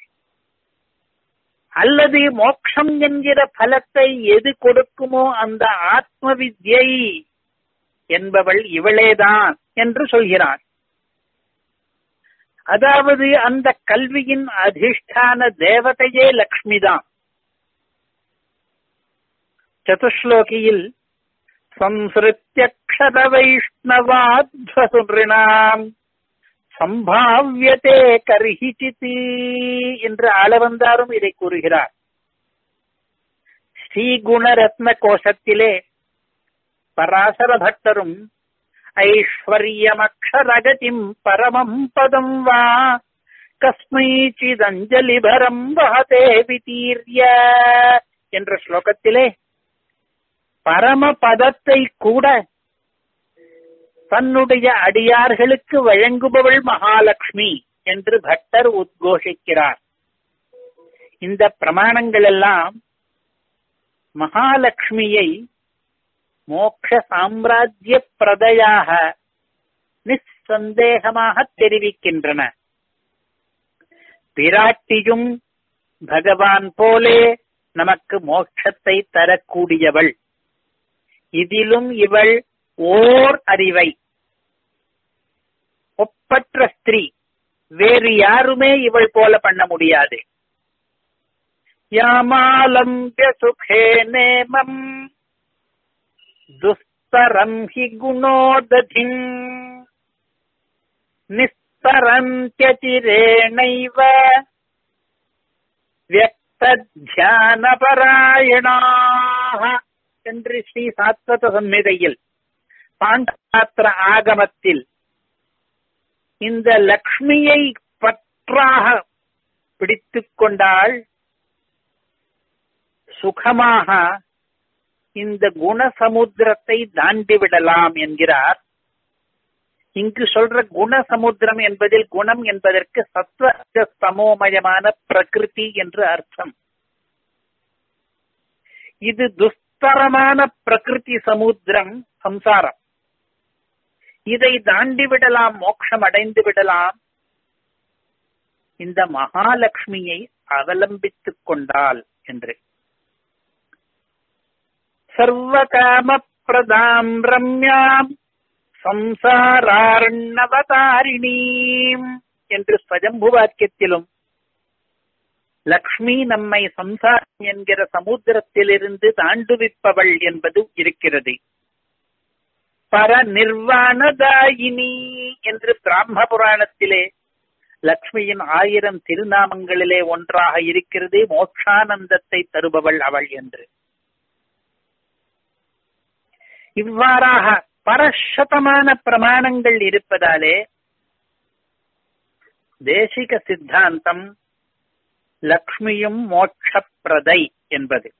அல்லது மோட்சம் என்கிற பலத்தை எது கொடுக்குமோ அந்த ஆத்ம வித்யை என்பவள் இவளேதான் என்று சொல்கிறான் அதாவது அந்த கல்வியின் அதிஷ்டான தேவதையே லக்ஷ்மி தான் சதுஸ்லோகியில் संसृत्यक्षर வைஷ்ணவாத்வசுனாம் சம்பாவியதே கர்ஹிச்சிதி என்று ஆளவந்தாரும் இதை கூறுகிறார் ஸ்ரீகுணரத்ன கோஷத்திலே பராசர பக்தரும் ஐஸ்வர்யமக்ஷரகதிம் பரமம் பதம் வா கஸ்மைச்சிதஞ்சலிபரம் வஹதே விதீர்ய என்ற ஸ்லோகத்திலே பரம பதத்தை கூட தன்னுடைய அடியார்களுக்கு வழங்குபவள் மகாலட்சுமி என்று பட்டர் உத்கோஷிக்கிறார் இந்த பிரமாணங்கள் எல்லாம் மகாலட்சுமியை மோக்ஷ சாம்ராஜ்ய பிரதையாக நிச்சந்தேகமாக தெரிவிக்கின்றன பிராட்டியும் பகவான் போலே நமக்கு மோட்சத்தை தரக்கூடியவள் இதிலும் இவள் ஓர் அறிவை ஒப்பற்ற ஸ்திரீ வேறு யாருமே இவள் போல பண்ண முடியாது யாமாலம்பிய சுகே நேமம் துஸ்தரம் ஹி குணோததிம் நிஸ்தரந்தியச்சிரேணைவ வியக்தியானபராயணாக என்று ஸ்ரீ சாத்வத சம்மிதையில் பாண்டபாத்திர ஆகமத்தில் இந்த லக்ஷ்மியை பற்றாக பிடித்துக் கொண்டால் சுகமாக இந்த குணசமுத்திரத்தை தாண்டி விடலாம் என்கிறார் இங்கு சொல்ற குணசமுத்திரம் என்பதில் குணம் என்பதற்கு சத்வ சமோமயமான பிரகிருதி என்று அர்த்தம் இது துஸ்தரமான பிரகிருதி சமுத்திரம் சம்சாரம் இதை தாண்டி விடலாம் மோட்சம் அடைந்து விடலாம் இந்த மகாலட்சுமியை அவலம்பித்துக் கொண்டால் என்று சர்வகாம பிரதாம் ரம்யாம் சம்சாரார்ணவதாரிணீம் என்று ஸ்வஜம்பு வாக்கியத்திலும் லக்ஷ்மி நம்மை சம்சாரம் என்கிற சமுத்திரத்திலிருந்து தாண்டுவிப்பவள் என்பது இருக்கிறது பர நிர்வாணதாயினி என்று பிராம புராணத்திலே லக்ஷ்மியின் ஆயிரம் திருநாமங்களிலே ஒன்றாக இருக்கிறது மோட்சானந்தத்தை தருபவள் அவள் என்று இவ்வாறாக பரஷதமான பிரமாணங்கள் இருப்பதாலே தேசிக சித்தாந்தம் லக்ஷ்மியும் மோட்சப்பிரதை என்பது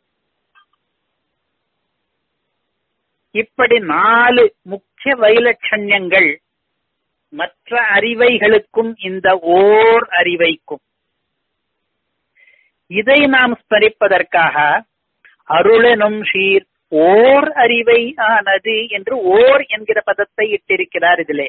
இப்படி நாலு முக்கிய வைலட்சண்யங்கள் மற்ற அறிவைகளுக்கும் இந்த ஓர் அறிவைக்கும் இதை நாம் ஸ்மரிப்பதற்காக அருளெனும் ஷீர் ஓர் அறிவை ஆனது என்று ஓர் என்கிற பதத்தை இட்டிருக்கிறார் இதிலே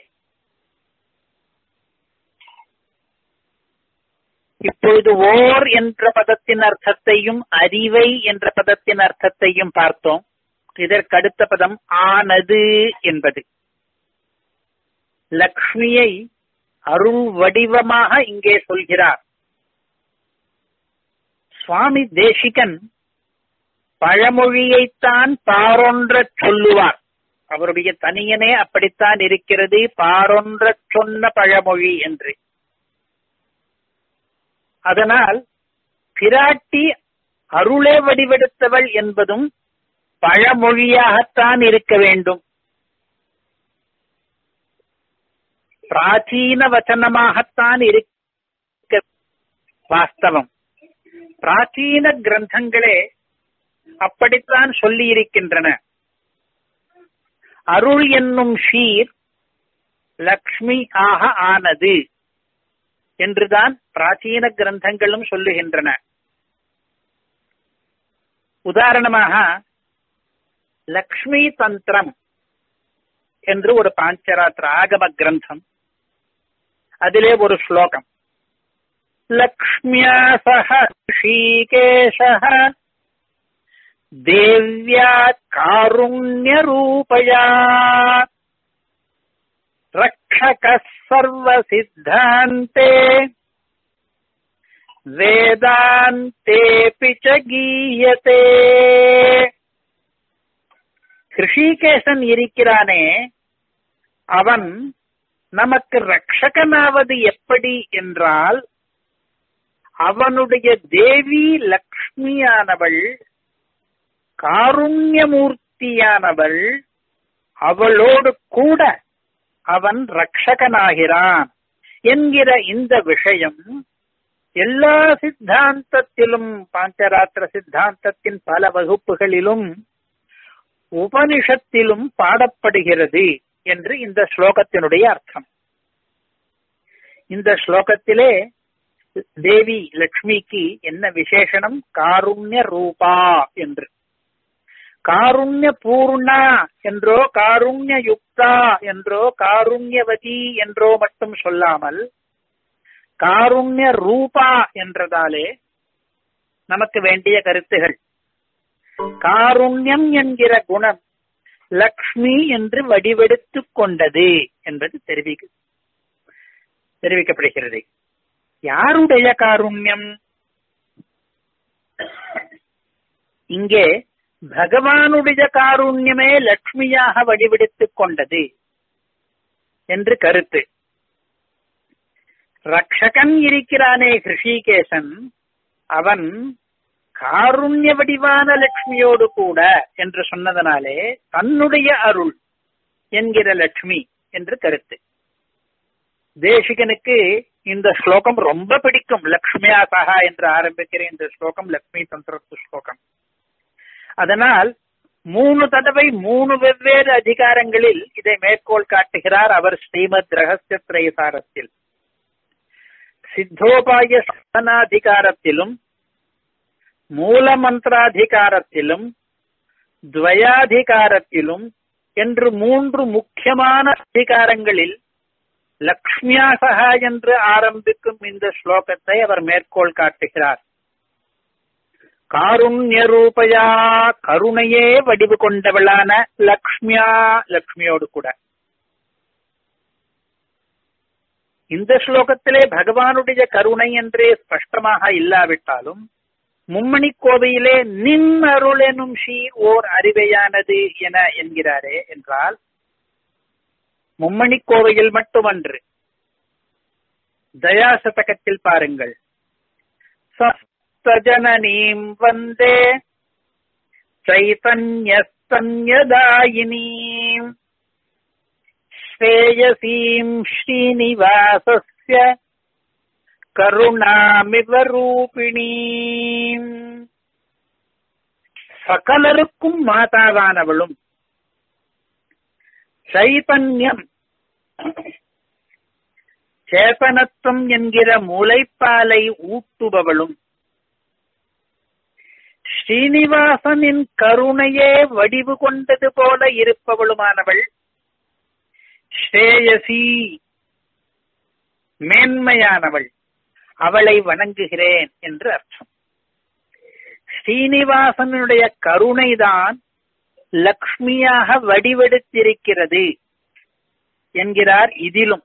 இப்பொழுது ஓர் என்ற பதத்தின் அர்த்தத்தையும் அறிவை என்ற பதத்தின் அர்த்தத்தையும் பார்த்தோம் இதற்கடுத்த பதம் ஆனது என்பது லக்ஷ்மியை அருள் வடிவமாக இங்கே சொல்கிறார் சுவாமி தேசிகன் பழமொழியைத்தான் பாரொன்ற சொல்லுவார் அவருடைய தனியனே அப்படித்தான் இருக்கிறது பாரொன்ற சொன்ன பழமொழி என்று அதனால் பிராட்டி அருளே வடிவெடுத்தவள் என்பதும் பழமொழியாகத்தான் இருக்க வேண்டும் பிராச்சீன வச்சனமாகத்தான் இருக்க வாஸ்தவம் பிராச்சீன கிரந்தங்களே அப்படித்தான் சொல்லி இருக்கின்றன அருள் என்னும் ஷீர் லக்ஷ்மி ஆக ஆனது என்றுதான் பிராச்சீன கிரந்தங்களும் சொல்லுகின்றன உதாரணமாக லக்ஷ்மி தந்திரம் என்று ஒரு பாஞ்சராத்திர ஆகம கிரந்தம் அதிலே ஒரு ஸ்லோகம் லக்ஷ்மியா சக ஷீகேஷ தேவ்யா காருண்யரூபயா ரக்ஷக சர்வசித்தாந்தே வேதாந்தேபி ச கீயதே கிருஷிகேசன் இருக்கிறானே அவன் நமக்கு ரட்சகனாவது எப்படி என்றால் அவனுடைய தேவி லக்ஷ்மியானவள் காருண்யமூர்த்தியானவள் அவளோடு கூட அவன் ரட்சகனாகிறான் என்கிற இந்த விஷயம் எல்லா சித்தாந்தத்திலும் பாஞ்சராத்திர சித்தாந்தத்தின் பல வகுப்புகளிலும் உபனிஷத்திலும் பாடப்படுகிறது என்று இந்த ஸ்லோகத்தினுடைய அர்த்தம் இந்த ஸ்லோகத்திலே தேவி லக்ஷ்மிக்கு என்ன விசேஷனம் காருண்ய ரூபா என்று காருண்ய பூர்ணா என்றோ காருண்ய யுக்தா என்றோ காருண்யவதி என்றோ மட்டும் சொல்லாமல் காருண்ய ரூபா என்றதாலே நமக்கு வேண்டிய கருத்துகள் காருண்யம் என்கிற குணம் லக்ஷ்மி என்று வடிவெடுத்துக் கொண்டது என்பது தெரிவிக்க தெரிவிக்கப்படுகிறது யாருடைய காருண்யம் இங்கே பகவானுடைய காருண்யமே லக்ஷ்மியாக வடிவெடுத்துக் கொண்டது என்று கருத்து ரக்ஷகன் இருக்கிறானே ஹிருஷிகேசன் அவன் காருண்ய வடிவான லட்சுமியோடு கூட என்று சொன்னதனாலே தன்னுடைய அருள் என்கிற லட்சுமி என்று கருத்து தேசிகனுக்கு இந்த ஸ்லோகம் ரொம்ப பிடிக்கும் லக்ஷ்மியா சகா என்று ஆரம்பிக்கிற இந்த ஸ்லோகம் லக்ஷ்மி தந்திரத்து ஸ்லோகம் அதனால் மூணு தடவை மூணு வெவ்வேறு அதிகாரங்களில் இதை மேற்கோள் காட்டுகிறார் அவர் ஸ்ரீமத் ரகசிய திரைசாரத்தில் சித்தோபாய சாதனாதிகாரத்திலும் மூல மந்திராதிகாரத்திலும் துவயாதிகாரத்திலும் என்று மூன்று முக்கியமான அதிகாரங்களில் லக்ஷ்மியாசகா என்று ஆரம்பிக்கும் இந்த ஸ்லோகத்தை அவர் மேற்கோள் காட்டுகிறார் காருண்ய ரூபயா கருணையே வடிவு கொண்டவளான லக்ஷ்மியா லக்ஷ்மியோடு கூட இந்த ஸ்லோகத்திலே பகவானுடைய கருணை என்றே ஸ்பஷ்டமாக இல்லாவிட்டாலும் மும்மணி கோவையிலே நின் அருள் எனும் ஷீ ஓர் அறிவையானது என என்கிறாரே என்றால் மும்மணி கோவையில் மட்டுமன்று தயாசதகத்தில் பாருங்கள் சஜனனீம் வந்தே चैतन्यस्तन्यदायिनीम् श्रेयसीम् श्रीनिवासस्य கருணாமிவ ரூபிணீம் சகலருக்கும் மாதாவானவளும் சைதன்யம் சேதனத்துவம் என்கிற முளைப்பாலை ஊட்டுபவளும் ஸ்ரீனிவாசனின் கருணையே வடிவு கொண்டது போல இருப்பவளுமானவள் ஸ்ரேயசி மேன்மையானவள் அவளை வணங்குகிறேன் என்று அர்த்தம் ஸ்ரீனிவாசனுடைய கருணைதான் லக்ஷ்மியாக வடிவெடுத்திருக்கிறது என்கிறார் இதிலும்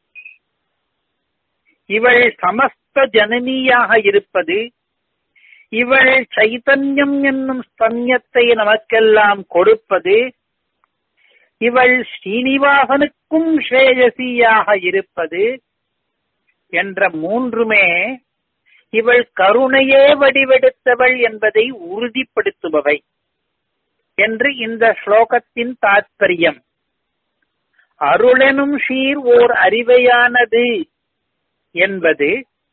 இவள் சமஸ்த ஜனனியாக இருப்பது இவள் சைத்தன்யம் என்னும் ஸ்தன்யத்தை நமக்கெல்லாம் கொடுப்பது இவள் ஸ்ரீனிவாசனுக்கும் ஸ்ரேயசியாக இருப்பது என்ற மூன்றுமே இவள் கருணையே வடிவெடுத்தவள் என்பதை உறுதிப்படுத்துபவை என்று இந்த ஸ்லோகத்தின் தாத்பரியம் அருளெனும் ஷீர் ஓர் அறிவையானது என்பது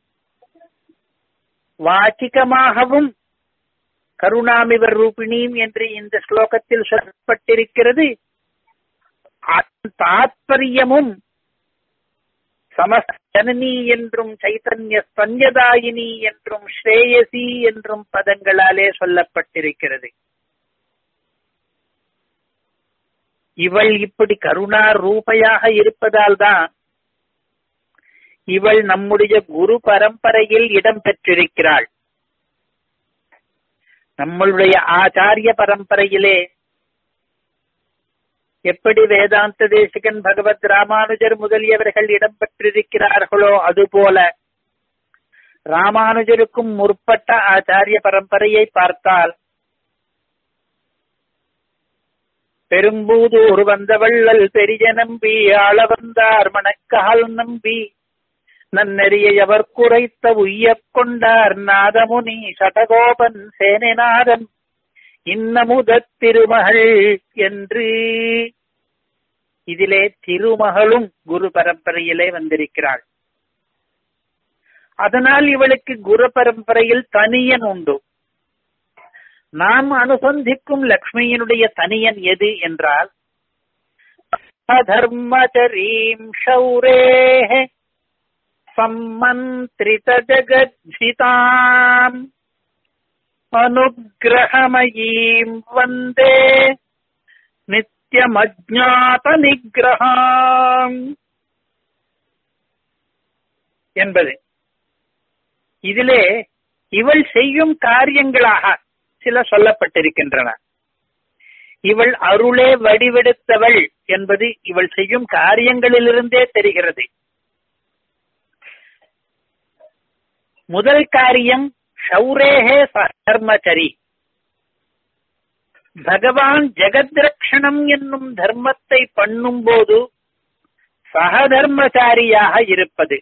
வாச்சிகமாகவும் கருணாமிவர் ரூபிணியும் என்று இந்த ஸ்லோகத்தில் சொல்லப்பட்டிருக்கிறது தாத்பரியமும் சமஸ்தனி என்றும் சைத்தன்ய சஞ்சதாயினி என்றும் ஸ்ரேயசி என்றும் பதங்களாலே சொல்லப்பட்டிருக்கிறது இவள் இப்படி கருணா ரூபையாக இருப்பதால் தான் இவள் நம்முடைய குரு பரம்பரையில் இடம் பெற்றிருக்கிறாள் நம்மளுடைய ஆச்சாரிய பரம்பரையிலே எப்படி வேதாந்த தேசிகன் பகவத் ராமானுஜர் முதலியவர்கள் இடம்பெற்றிருக்கிறார்களோ அதுபோல ராமானுஜருக்கும் முற்பட்ட ஆச்சாரிய பரம்பரையை பார்த்தால் பெரும்பூதூர் வந்தவள்ளல் பெரிய நம்பி ஆள வந்தார் மணக்கால் நம்பி நன்னெறியை அவர் குறைத்த உய்யக் கொண்டார் நாதமுனி சடகோபன் சேனநாதன் இன்னமுதத் திருமகள் என்று இதிலே திருமகளும் குரு பரம்பரையிலே வந்திருக்கிறாள் அதனால் இவளுக்கு குரு பரம்பரையில் தனியன் உண்டு நாம் அனுசந்திக்கும் லக்ஷ்மியினுடைய தனியன் எது என்றால் தர்மச்சரீம் ஷௌரே சம்மந்திரித ஜகத்ஜிதாம் அனுகிரகமயீம் வந்தே நித்தியமஜாத நிகிரகாம் என்பது இதிலே இவள் செய்யும் காரியங்களாக சில சொல்லப்பட்டிருக்கின்றன இவள் அருளே வடிவெடுத்தவள் என்பது இவள் செய்யும் காரியங்களிலிருந்தே தெரிகிறது முதல் காரியம் ஷௌரேகே தர்மச்சரி பகவான் ஜெகத்ரக்ஷணம் என்னும் தர்மத்தை பண்ணும்போது சகதர்மசாரியாக இருப்பது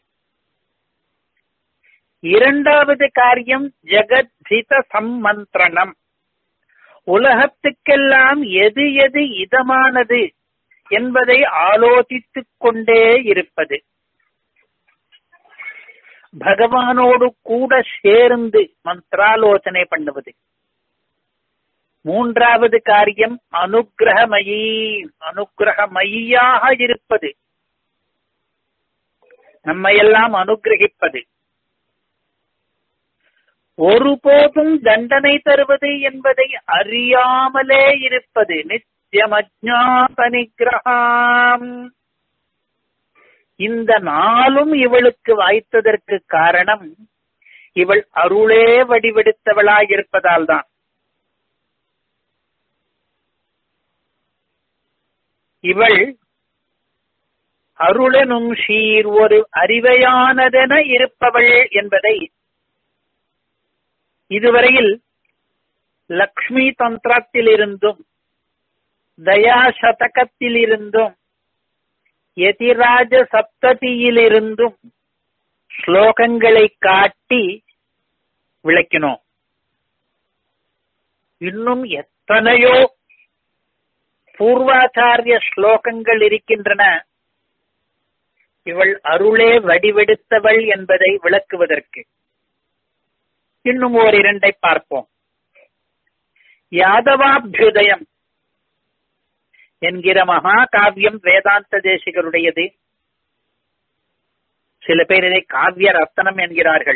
இரண்டாவது காரியம் ஜெகத்ஹித சம்மந்திரணம் உலகத்துக்கெல்லாம் எது எது இதமானது என்பதை ஆலோசித்துக் கொண்டே இருப்பது பகவானோடு கூட சேர்ந்து மந்திராலோசனை பண்ணுவது மூன்றாவது காரியம் அனுகிரகமயி அனுகிரகமயியாக இருப்பது நம்மையெல்லாம் அனுகிரகிப்பது ஒருபோதும் தண்டனை தருவது என்பதை அறியாமலே இருப்பது நித்தியம் அஜாத நிகிரகம் இந்த நாளும் இவளுக்கு வாய்த்ததற்கு காரணம் இவள் அருளே வடிவெடுத்தவளாயிருப்பதால் தான் இவள் அருளனும் ஷீர் ஒரு அறிவையானதென இருப்பவள் என்பதை இதுவரையில் லக்ஷ்மி தந்திரத்திலிருந்தும் தயா சதகத்திலிருந்தும் எதிராஜ சப்ததியிலிருந்தும் ஸ்லோகங்களை காட்டி விளக்கினோம் இன்னும் எத்தனையோ பூர்வாச்சாரிய ஸ்லோகங்கள் இருக்கின்றன இவள் அருளே வடிவெடுத்தவள் என்பதை விளக்குவதற்கு இன்னும் ஓர் இரண்டை பார்ப்போம் யாதவாபியுதயம் என்கிற மகா காவியம் வேதாந்த தேசிகருடையது சில பேர் இதை காவிய ரத்தனம் என்கிறார்கள்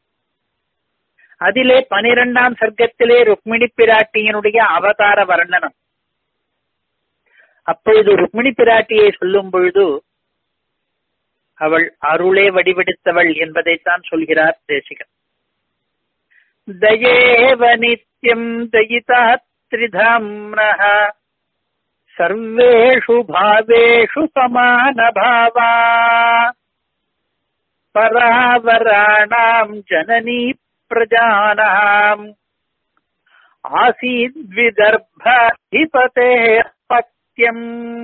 அதிலே பனிரெண்டாம் சர்க்கத்திலே ருக்மிணி பிராட்டியினுடைய அவதார வர்ணனம் அப்பொழுது ருக்மிணி பிராட்டியை சொல்லும் பொழுது அவள் அருளே வடிவெடுத்தவள் என்பதைத்தான் சொல்கிறார் தேசிகன் தயேவ நித்யம் தயிதா திரிதாம்னः सर्वेषु भावेषु समानभावा परावराणाम् जननी प्रजानाम् आसीद्विदर्भाधिपतेः पत्यम्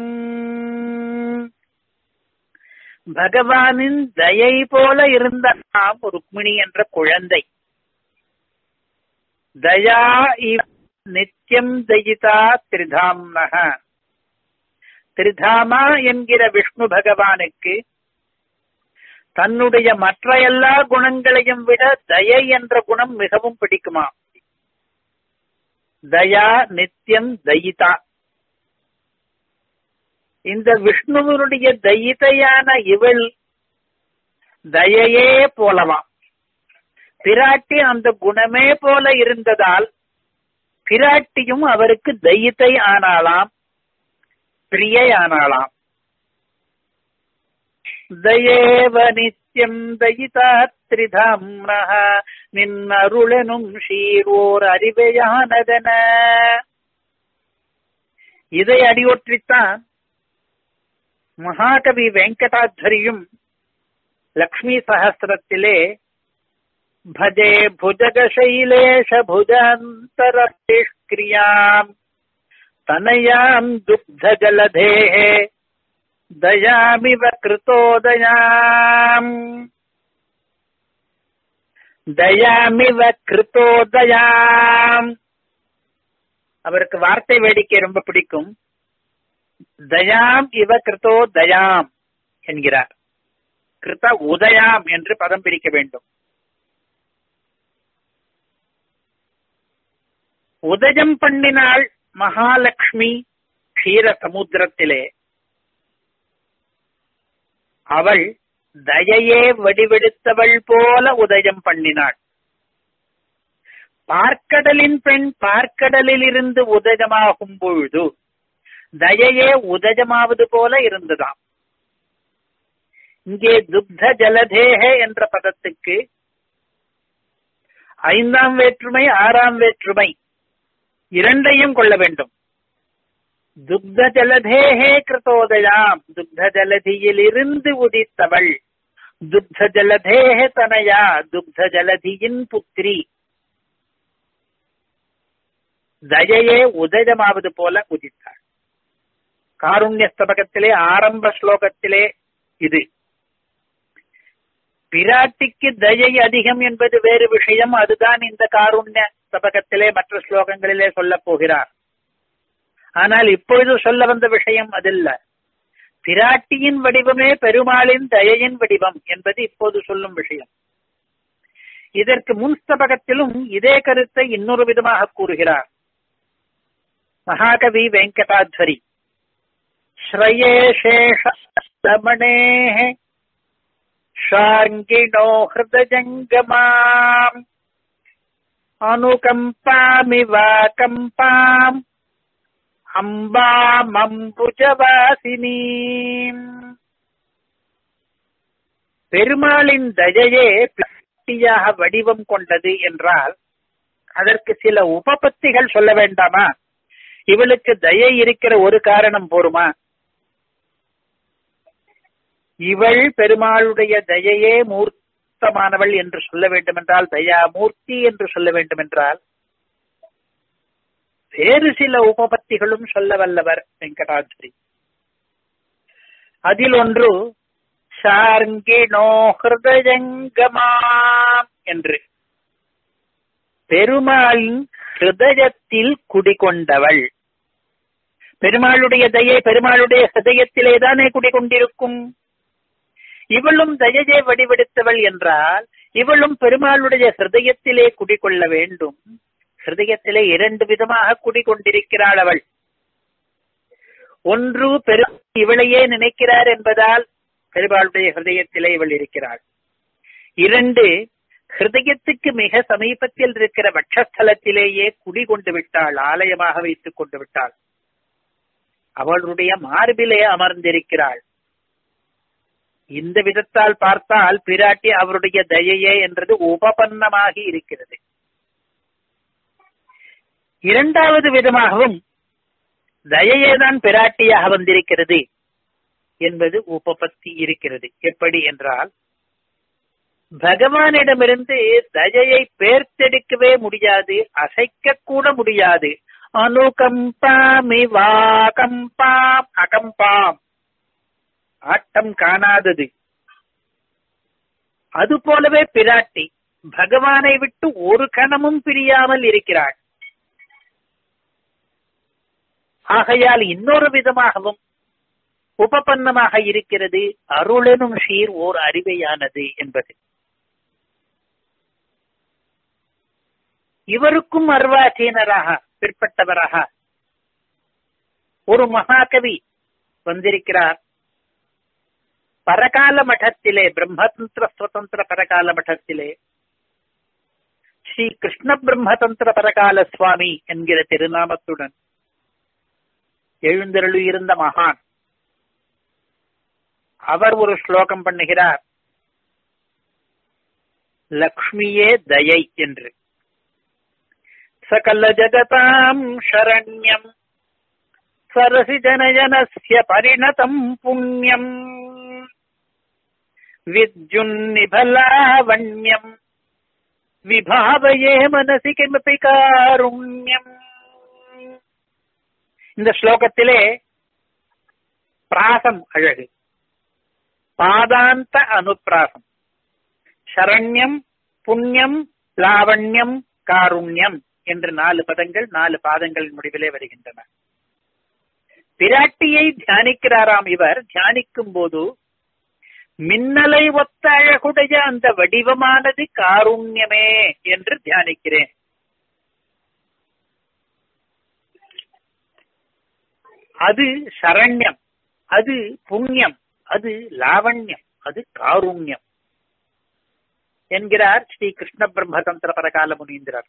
பகவானின் தயை போல இருந்த நாம் ருக்மிணி என்ற குழந்தை தயா நித்தியம் தயிதா திரிதாம்னக திரிதாமா என்கிற விஷ்ணு பகவானுக்கு தன்னுடைய மற்ற எல்லா குணங்களையும் விட தயை என்ற குணம் மிகவும் பிடிக்குமா தயா நித்தியம் தயிதா இந்த விஷ்ணுவனுடைய தயிதையான இவள் தயையே போலவா பிராட்டி அந்த குணமே போல இருந்ததால் பிராட்டியும் அவருக்கு தயித்தை ஆனாலாம் பிரியை ஆனாலாம் தயேவ நித்தியம் தயிதா திரிதாம்னஹ நின் அருளனும் ஷீரோர் அறிவையானதன இதை அடியொற்றித்தான் மகாகவி வெங்கடாச்சரியும் லக்ஷ்மி சகசிரத்திலே भजे भुजगशैलेश भुजान्तरक्रियाम् तनयाम् दुग्धजलधेः दयामिव कृतोदयाम् தயாமிவ கிருத்தோதயாம் அவருக்கு வார்த்தை வேடிக்கை ரொம்ப பிடிக்கும் தயாம் இவ கிருத்தோ தயாம் என்கிறார் கிருத்த உதயாம் என்று பதம் பிரிக்க வேண்டும் உதயம் பண்ணினாள் மகாலட்சுமி க்ஷீர சமுத்திரத்திலே அவள் தயையே வடிவெடுத்தவள் போல உதயம் பண்ணினாள் பார்க்கடலின் பெண் பார்க்கடலில் இருந்து உதயமாகும் பொழுது தயையே உதயமாவது போல இருந்ததாம் இங்கே துக்த ஜலதேக என்ற பதத்துக்கு ஐந்தாம் வேற்றுமை ஆறாம் வேற்றுமை இரண்டையும் கொள்ள வேண்டும் துக்த ஜலதேகே கிருதோதயாம் துக்த ஜலதியிலிருந்து உதித்தவள் துக்த ஜலதேக தனயா துக்த ஜலதியின் புத்திரி தயையே உதயமாவது போல உதித்தாள் காருண்ய ஸ்தபகத்திலே ஆரம்ப ஸ்லோகத்திலே இது பிராட்டிக்கு தயை அதிகம் என்பது வேறு விஷயம் அதுதான் இந்த காருண்ய ஸ்தபகத்திலே மற்ற ஸ்லோகங்களிலே சொல்லப் போகிறார் ஆனால் இப்பொழுது சொல்ல வந்த விஷயம் அதில்ல பிராட்டியின் வடிவமே பெருமாளின் தயையின் வடிவம் என்பது இப்போது சொல்லும் விஷயம் இதற்கு முன்ஸ்தபகத்திலும் இதே கருத்தை இன்னொரு விதமாக கூறுகிறார் மகாகவி வெங்கடாத்வரி श्रयेशेषमणेः शार्ङ्गिणो हृदजङ्गमाम् अनुकम्पामिवाकम्पाम् அம்பாமம்புஜவாசினீம் பெருமாளின் தயையே பிராட்டியாக வடிவம் கொண்டது என்றால் அதற்கு சில உபபத்திகள் சொல்ல வேண்டாமா இவளுக்கு தயை இருக்கிற ஒரு காரணம் போருமா இவள் பெருமாளுடைய தயையே மூர்த்தமானவள் என்று சொல்ல வேண்டுமென்றால் தயா மூர்த்தி என்று சொல்ல வேண்டுமென்றால் வேறு சில உபபத்திகளும் சொல்ல வல்லவர் வெங்கடாத்ரி அதில் ஒன்று சார்ங்கிணோ ஹிருதயங்கமாம் என்று பெருமாளின் ஹிருதயத்தில் குடிகொண்டவள் பெருமாளுடைய தயை பெருமாளுடைய ஹிருதயத்திலேதானே குடிகொண்டிருக்கும் இவளும் தயையை வடிவெடுத்தவள் என்றால் இவளும் பெருமாளுடைய ஹிருதயத்திலே குடிகொள்ள வேண்டும் ஹிருதயத்திலே இரண்டு விதமாக குடிகொண்டிருக்கிறாள் அவள் ஒன்று பெரு இவளையே நினைக்கிறார் என்பதால் பெருமாளுடைய ஹிருதயத்திலே இவள் இருக்கிறாள் இரண்டு ஹிருதயத்துக்கு மிக சமீபத்தில் இருக்கிற வட்சஸ்தலத்திலேயே குடிகொண்டு விட்டாள் ஆலயமாக வைத்துக் கொண்டு விட்டாள் அவளுடைய மார்பிலே அமர்ந்திருக்கிறாள் இந்த விதத்தால் பார்த்தால் பிராட்டி அவருடைய தயையே என்றது உபபன்னமாகி இருக்கிறது இரண்டாவது விதமாகவும் தயையேதான் பிராட்டியாக வந்திருக்கிறது என்பது உபபத்தி இருக்கிறது எப்படி என்றால் பகவானிடமிருந்து தயையை பேர்த்தெடுக்கவே முடியாது அசைக்க கூட முடியாது அனுகம்பாமி வாகம்பாம் அகம்பாம் ஆட்டம் காணாதது அது போலவே பிராட்டி பகவானை விட்டு ஒரு கணமும் பிரியாமல் இருக்கிறாள் ஆகையால் இன்னொரு விதமாகவும் உபபன்னமாக இருக்கிறது அருளெனும் சீர் ஓர் அறிவையானது என்பது இவருக்கும் அர்வாசீனராக பிற்பட்டவராக ஒரு மகாகவி வந்திருக்கிறார் பரகால மட்டத்திலே பிரம்மதந்திர சுதந்திர பரகால மட்டத்திலே ஸ்ரீ கிருஷ்ண பிரம்மதந்திர பரகால சுவாமி என்கிற திருநாமத்துடன் எழுந்தருளி இருந்த மகான் அவர் ஒரு ஸ்லோகம் பண்ணுகிறார் லக்ஷ்மியே தயை என்று சகல ஜகதாம் சரண்யம் சரசி ஜனஜனஸ்ய பரிணதம் புண்ணியம் வித்யுன்னிபலாவண்யம் விபாவயே மனசி கிமபி காருண்யம் இந்த ஸ்லோகத்திலே பிராசம் அழகு பாதாந்த அனுப்பிராசம் சரண்யம் புண்ணியம் லாவண்யம் காருண்யம் என்று நாலு பதங்கள் நாலு பாதங்கள் முடிவிலே வருகின்றன பிராட்டியை தியானிக்கிறாராம் இவர் தியானிக்கும் போது மின்னலை ஒத்த அழகுடைய அந்த வடிவமானது காருண்யமே என்று தியானிக்கிறேன் அது சரண்யம் அது புண்ணியம் அது லாவண்யம் அது காருண்யம் என்கிறார் ஸ்ரீ கிருஷ்ண பிரம்மதந்திர பரகால முனீந்திரர்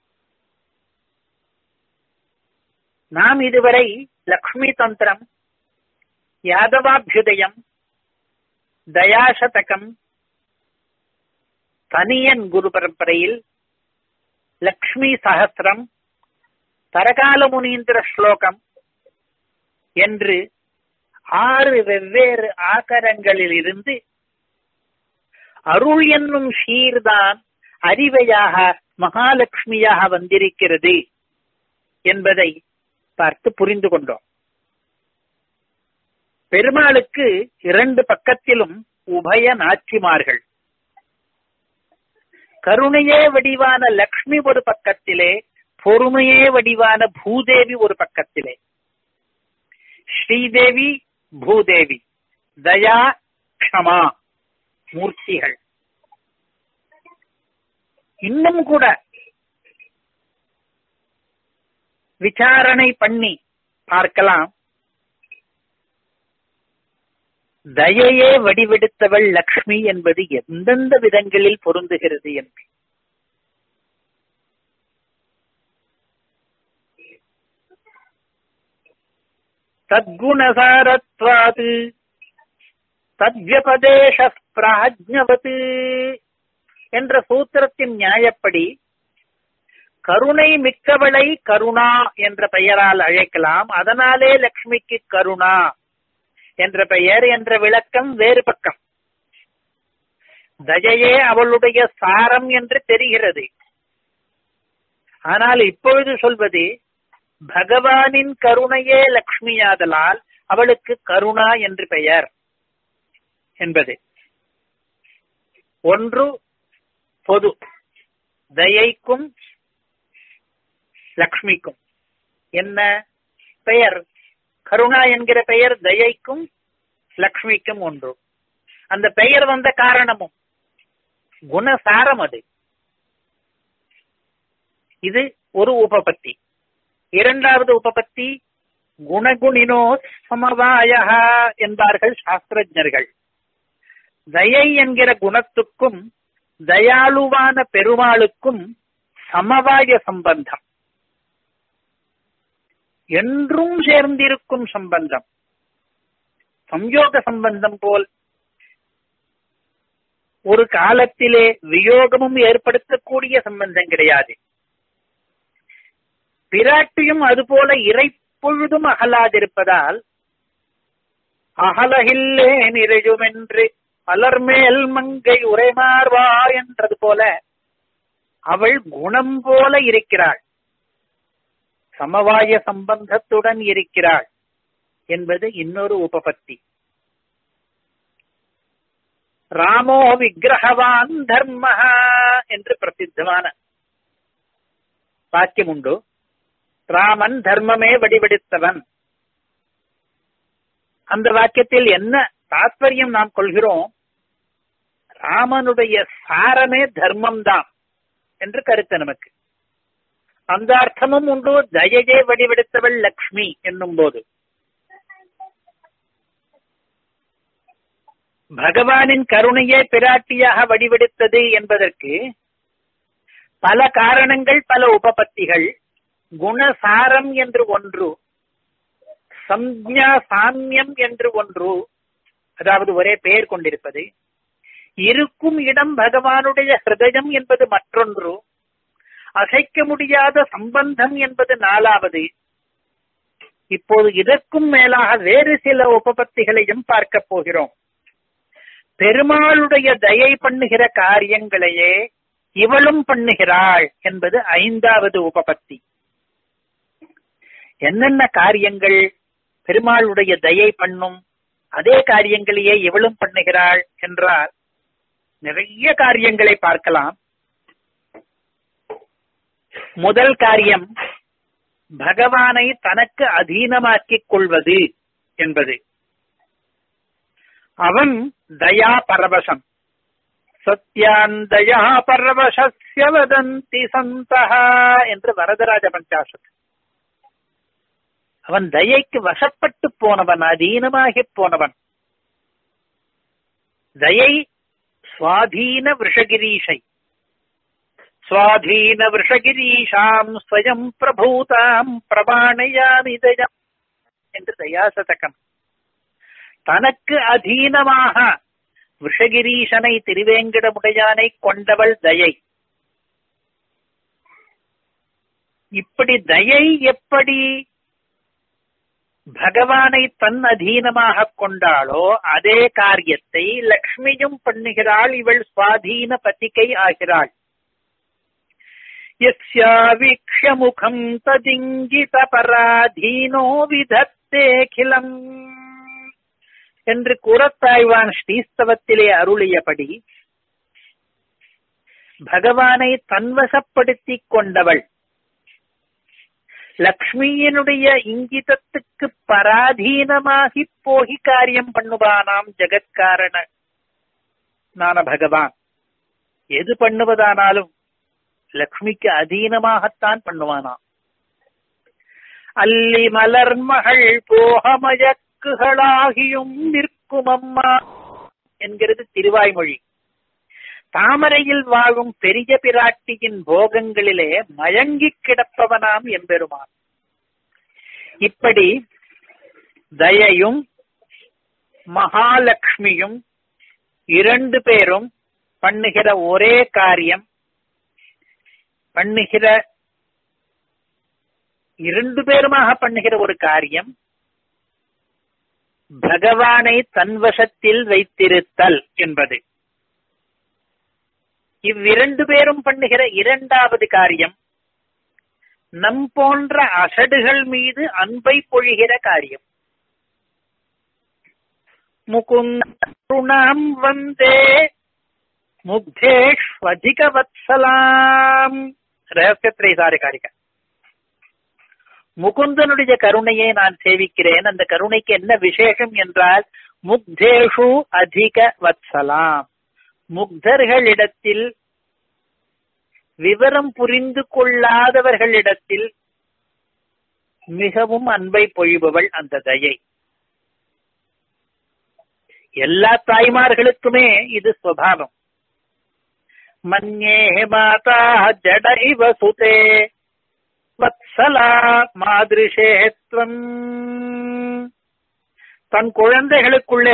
நாம் இதுவரை லக்ஷ்மி தந்திரம் யாதவாபியுதயம் தயாசதகம் தனியன் குரு பரம்பரையில் லக்ஷ்மி சகசிரம் பரகால முனீந்திர ஸ்லோகம் என்று ஆறு வெவ்வேறு ஆகரங்களில் இருந்து அருள் என்னும் ஷீர்தான் அறிவையாக மகாலட்சுமியாக வந்திருக்கிறது என்பதை பார்த்து புரிந்து கொண்டோம் பெருமாளுக்கு இரண்டு பக்கத்திலும் உபய நாச்சிமார்கள் கருணையே வடிவான லக்ஷ்மி ஒரு பக்கத்திலே பொறுமையே வடிவான பூதேவி ஒரு பக்கத்திலே ஸ்ரீதேவி பூதேவி தயா க்ஷமா மூர்த்திகள் இன்னும் கூட விசாரணை பண்ணி பார்க்கலாம் தயையே வடிவெடுத்தவள் லக்ஷ்மி என்பது எந்தெந்த விதங்களில் பொருந்துகிறது என்று தத்குணசாரத்வாது தத்யபதேஷ பிராஜ்ஞவத் என்ற சூத்திரத்தின் நியாயப்படி கருணை மிக்கவளை கருணா என்ற பெயரால் அழைக்கலாம் அதனாலே லக்ஷ்மிக்கு கருணா என்ற பெயர் என்ற விளக்கம் வேறு பக்கம் தயையே அவளுடைய சாரம் என்று தெரிகிறது ஆனால் இப்பொழுது சொல்வது பகவானின் கருணையே லக்ஷ்மியாதலால் அவளுக்கு கருணா என்று பெயர் என்பது ஒன்று பொது தயைக்கும் லக்ஷ்மிக்கும் என்ன பெயர் கருணா என்கிற பெயர் தயைக்கும் லக்ஷ்மிக்கும் ஒன்று அந்த பெயர் வந்த காரணமும் குணசாரம் அது இது ஒரு உபபத்தி இரண்டாவது உபபத்தி குணகுணினோ சமவாய என்பார்கள் சாஸ்திரஜர்கள் தயை என்கிற குணத்துக்கும் தயாளுவான பெருமாளுக்கும் சமவாய சம்பந்தம் என்றும் சேர்ந்திருக்கும் சம்பந்தம் சம்யோக சம்பந்தம் போல் ஒரு காலத்திலே வியோகமும் ஏற்படுத்தக்கூடிய சம்பந்தம் கிடையாது பிராட்டியும் அதுபோல இறைப்பொழுதும் அகலாதிருப்பதால் அகலகில்லே நிறையுமென்று மலர்மேல் மங்கை உரைமார்வா என்றது போல அவள் குணம் போல இருக்கிறாள் சமவாய சம்பந்தத்துடன் இருக்கிறாள் என்பது இன்னொரு உபபத்தி ராமோ விக்கிரகவான் தர்ம என்று பிரசித்தமான வாக்கியம் உண்டு ராமன் தர்மமே வடிவெடுத்தவன் அந்த வாக்கியத்தில் என்ன தாத்பரியம் நாம் கொள்கிறோம் ராமனுடைய சாரமே தர்மம் தான் என்று கருத்து நமக்கு அந்த அர்த்தமும் உண்டு தயையே வடிவெடுத்தவள் லக்ஷ்மி என்னும் போது பகவானின் கருணையே பிராட்டியாக வடிவெடுத்தது என்பதற்கு பல காரணங்கள் பல உபபத்திகள் குணசாரம் என்று ஒன்று சம்ஞா சாமியம் என்று ஒன்று அதாவது ஒரே பெயர் கொண்டிருப்பது இருக்கும் இடம் பகவானுடைய ஹிருதயம் என்பது மற்றொன்று அசைக்க முடியாத சம்பந்தம் என்பது நாலாவது இப்போது இதற்கும் மேலாக வேறு சில உபபத்திகளையும் பார்க்க போகிறோம் பெருமாளுடைய தயை பண்ணுகிற காரியங்களையே இவளும் பண்ணுகிறாள் என்பது ஐந்தாவது உபபத்தி என்னென்ன காரியங்கள் பெருமாளுடைய தயை பண்ணும் அதே காரியங்களையே இவளும் பண்ணுகிறாள் என்றால் நிறைய காரியங்களை பார்க்கலாம் முதல் காரியம் பகவானை தனக்கு அதீனமாக்கிக் கொள்வது என்பது அவன் தயா பரவசம் சத்யான் தயா பரவசஸ்ய வதந்தி சந்தஹ என்று வரதராஜ பஞ்சாசத் அவன் தயைக்கு வசப்பட்டு போனவன் அதீனமாகி போனவன் தயை சுவாதீன விஷகிரீஷை சுவாதீன விஷகிரீஷாம் ஸ்வயம் பிரபூதாம் பிரபாணயாமி தயம் என்று தயாசதகம் தனக்கு அதீனமாக விஷகிரீஷனை திருவேங்கடமுடையானை கொண்டவள் தயை இப்படி தயை எப்படி பகவானை தன் அதீனமாக கொண்டாளோ அதே காரியத்தை லக்ஷ்மியும் பண்ணுகிறாள் இவள் சுவாதீன பத்திகை ஆகிறாள் யஸ்யாவீக்ஷ்ய முகம் ததிங்கித பராதீனோ விதத்தேகிலம் என்று கூறத்தாய்வான் ஸ்ரீஸ்தவத்திலே அருளியபடி பகவானை தன்வசப்படுத்திக் கொண்டவள் லக்ஷ்மியினுடைய இங்கிதத்துக்கு பராதீனமாகி போகி காரியம் பண்ணுவானாம் ஜெகத்காரண நான பகவான் எது பண்ணுவதானாலும் லக்ஷ்மிக்கு அதீனமாகத்தான் பண்ணுவானாம் அல்லி மலர் மகள் போகமயக்குகளாகியும் நிற்கும் அம்மா என்கிறது திருவாய்மொழி தாமரையில் வாழும் பெரிய பிராட்டியின் போகங்களிலே மயங்கிக் கிடப்பவனாம் எம்பெருமான் இப்படி தயையும் மகாலட்சுமியும் இரண்டு பேரும் பண்ணுகிற ஒரே காரியம் பண்ணுகிற இரண்டு பேருமாக பண்ணுகிற ஒரு காரியம் பகவானை தன்வசத்தில் வைத்திருத்தல் என்பது இவ்விரண்டு பேரும் பண்ணுகிற இரண்டாவது காரியம் நம் போன்ற அசடுகள் மீது அன்பை பொழிகிற காரியம் முகுந்தாம் வந்தே முக்தேஷ்வதிக வத்சலாம் ரகசியத்திரை சாரி காரிக முகுந்தனுடைய கருணையை நான் சேவிக்கிறேன் அந்த கருணைக்கு என்ன விசேஷம் என்றால் முக்தேஷு அதிக வத்சலாம் முக்தர்களிடத்தில் விவரம் புரிந்து கொள்ளாதவர்களிடத்தில் மிகவும் அன்பை பொழிபவள் அந்த தயை எல்லா தாய்மார்களுக்குமே இது சுவாவம் மன்யே மாதா ஜட இவ சுதே வத்சலா மாதிரிஷேத்வம் தன் குழந்தைகளுக்குள்ளே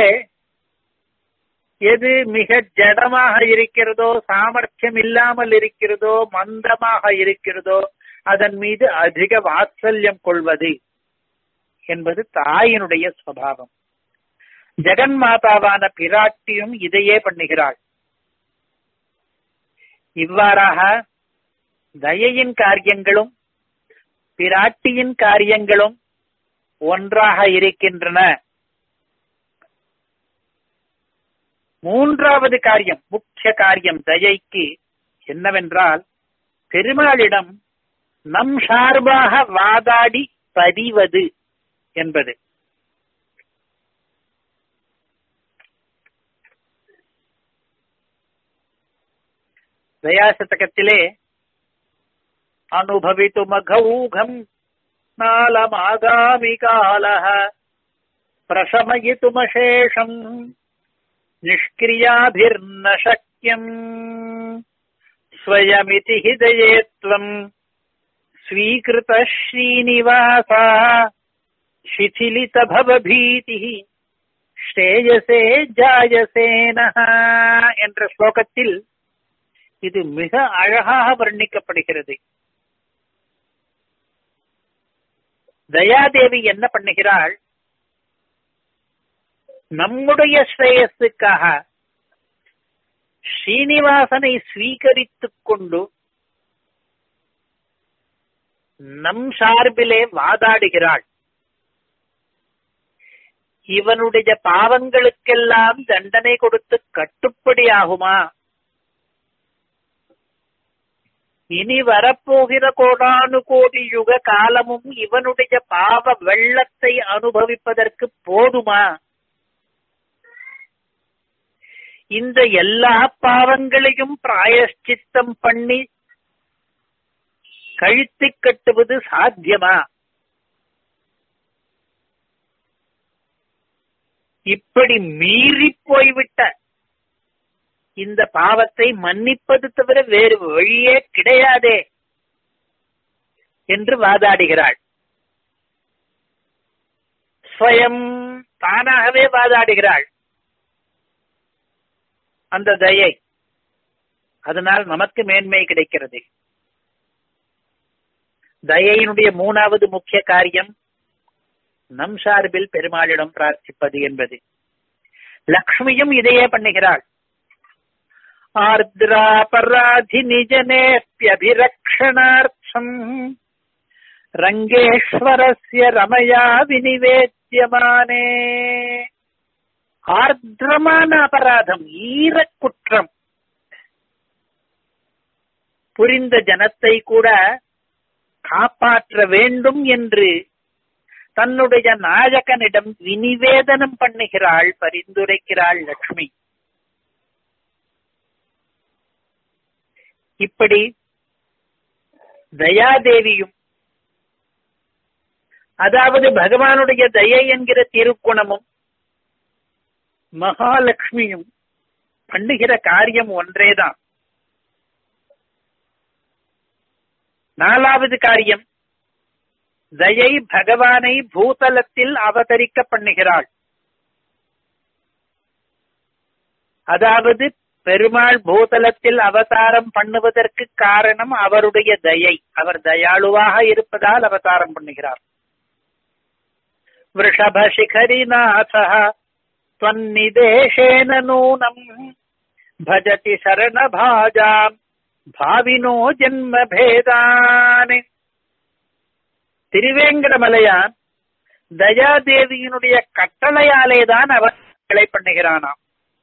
எது மிக ஜடமாக இருக்கிறதோ சாமர்த்தியம் இல்லாமல் இருக்கிறதோ மந்தமாக இருக்கிறதோ அதன் மீது அதிக வாத்சல்யம் கொள்வது என்பது தாயினுடைய சுவாவம் ஜெகன் மாதாவான பிராட்டியும் இதையே பண்ணுகிறாள் இவ்வாறாக தயையின் காரியங்களும் பிராட்டியின் காரியங்களும் ஒன்றாக இருக்கின்றன மூன்றாவது காரியம் முக்கிய காரியம் தயைக்கு என்னவென்றால் பெருமாளிடம் நம் சார்பாக வாதாடி பதிவது என்பது தயாசதகத்திலே அனுபவித்துமகௌகம் நாலமாகாமி காலः பிரசமயித்துமசேஷம் निष्क्रियाभिर्न शक्यम् स्वयमिति हि दये त्वम् स्वीकृतः श्रीनिवासा शिथिलितभवभीतिः ஸ்ரேயசே ஜாயசேனஹ என்ற ஸ்லோகத்தில் இது மிக அழகாக வர்ணிக்கப்படுகிறது தயாதேவி என்ன பண்ணுகிறாள் நம்முடைய ஸ்ரேயஸுக்காக ஸ்ரீனிவாசனை ஸ்வீகரித்துக் கொண்டு நம் சார்பிலே வாதாடுகிறாள் இவனுடைய பாவங்களுக்கெல்லாம் தண்டனை கொடுத்து கட்டுப்படி ஆகுமா இனி வரப்போகிற கோடானு கோடி யுக காலமும் இவனுடைய பாவ வெள்ளத்தை அனுபவிப்பதற்கு போதுமா இந்த எல்லா பாவங்களையும் பிராயஷ்சித்தம் பண்ணி கழித்து கட்டுவது சாத்தியமா இப்படி மீறி போய்விட்ட இந்த பாவத்தை மன்னிப்பது தவிர வேறு வழியே கிடையாதே என்று வாதாடுகிறாள் ஸ்வயம் தானாகவே வாதாடுகிறாள் அந்த தயை அதனால் நமக்கு மேன்மை கிடைக்கிறது தயையினுடைய மூணாவது முக்கிய காரியம் நம் சார்பில் பெருமாளிடம் பிரார்த்திப்பது என்பது லக்ஷ்மியும் இதையே பண்ணுகிறாள் ஆர்திராபராதி நிஜனேப்பியபிரக்ஷணார்த்தம் ரங்கேஸ்வரஸ்ய ரமயா வினிவேத்தியமானே ஆர்திரமான அபராதம் ஈரக்குற்றம் புரிந்த ஜனத்தை கூட காப்பாற்ற வேண்டும் என்று தன்னுடைய நாயகனிடம் வினிவேதனம் பண்ணுகிறாள் பரிந்துரைக்கிறாள் லக்ஷ்மி இப்படி தயாதேவியும் அதாவது பகவானுடைய தயை என்கிற திருக்குணமும் மகாலட்சுமியும் பண்ணுகிற காரியம் ஒன்றேதான் நாலாவது காரியம் தயை பகவானை பூதலத்தில் அவதரிக்க பண்ணுகிறாள் அதாவது பெருமாள் பூதலத்தில் அவதாரம் பண்ணுவதற்கு காரணம் அவருடைய தயை அவர் தயாளுவாக இருப்பதால் அவதாரம் பண்ணுகிறார் वृषभशिखरिनाथः त्वन्निदेशेन नूनम् भजति शरणभाजाम् भाविनो ஜென்மபேதான் திருவேங்கடமலையான் தயாதேவியினுடைய கட்டளையாலேதான் அவர்களை பண்ணுகிறானாம்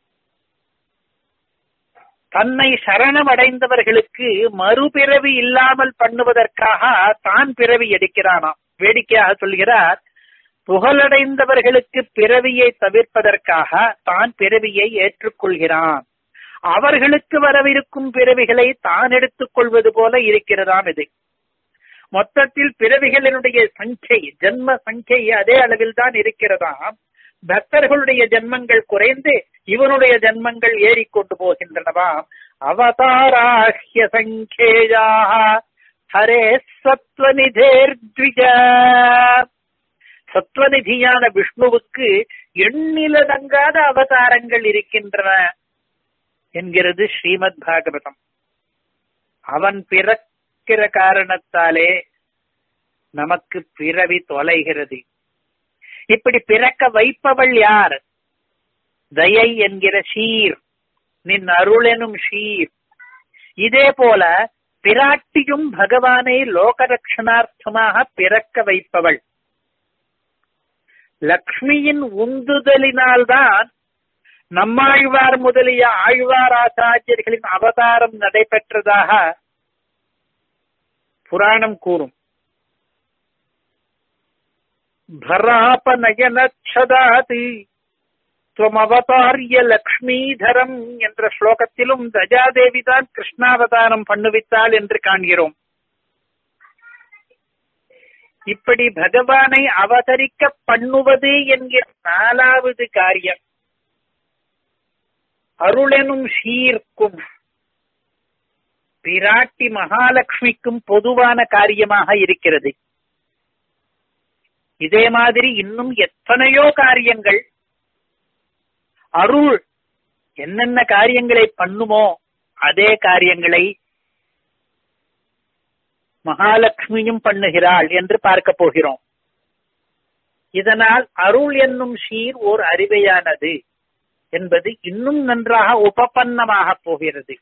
தன்னை சரணமடைந்தவர்களுக்கு மறுபிறவி இல்லாமல் பண்ணுவதற்காக தான் பிறவி எடுக்கிறானாம் வேடிக்கையாக சொல்கிறார் புகழடைந்தவர்களுக்கு பிறவியை தவிர்ப்பதற்காக தான் பிறவியை ஏற்றுக்கொள்கிறான் அவர்களுக்கு வரவிருக்கும் பிறவிகளை தான் எடுத்துக் கொள்வது போல இருக்கிறதாம் இது மொத்தத்தில் பிறவிகளினுடைய சங்கை ஜென்ம சங்கை அதே அளவில் தான் இருக்கிறதாம் பக்தர்களுடைய ஜென்மங்கள் குறைந்து இவனுடைய ஜென்மங்கள் ஏறிக்கொண்டு போகின்றனவாம் அவதாராஹ்ய சங்கேயாக ஹரே சத்வநிதேர்த்விஜ சத்வநிதியான விஷ்ணுவுக்கு எண்ணிலடங்காத அவதாரங்கள் இருக்கின்றன என்கிறது ஸ்ரீமத் பாகவதம் அவன் பிறக்கிற காரணத்தாலே நமக்கு பிறவி தொலைகிறது இப்படி பிறக்க வைப்பவள் யார் தயை என்கிற ஷீர் நின் அருளெனும் ஷீர் இதே போல பிராட்டியும் பகவானை லோகரட்சணார்த்தமாக பிறக்க வைப்பவள் லக்ஷ்மியின் உந்துதலினால்தான் நம்மாழ்வார் முதலிய ஆழ்வார் ஆச்சாரியர்களின் அவதாரம் நடைபெற்றதாக புராணம் கூறும் பராபநயனச்சதாதி துவமவதாரிய லக்ஷ்மீதரம் என்ற ஸ்லோகத்திலும் தஜாதேவி தான் கிருஷ்ணாவதாரம் பண்ணுவித்தாள் என்று காண்கிறோம் இப்படி பகவானை அவதரிக்க பண்ணுவது என்கிற நாலாவது காரியம் அருளெனும் சீர்க்கும் பிராட்டி மகாலட்சுமிக்கும் பொதுவான காரியமாக இருக்கிறது இதே மாதிரி இன்னும் எத்தனையோ காரியங்கள் அருள் என்னென்ன காரியங்களை பண்ணுமோ அதே காரியங்களை மகாலட்சுமியும் பண்ணுகிறாள் என்று பார்க்க போகிறோம் இதனால் அருள் என்னும் சீர் ஓர் அறிவையானது என்பது இன்னும் நன்றாக உபபன்னமாக போகிறது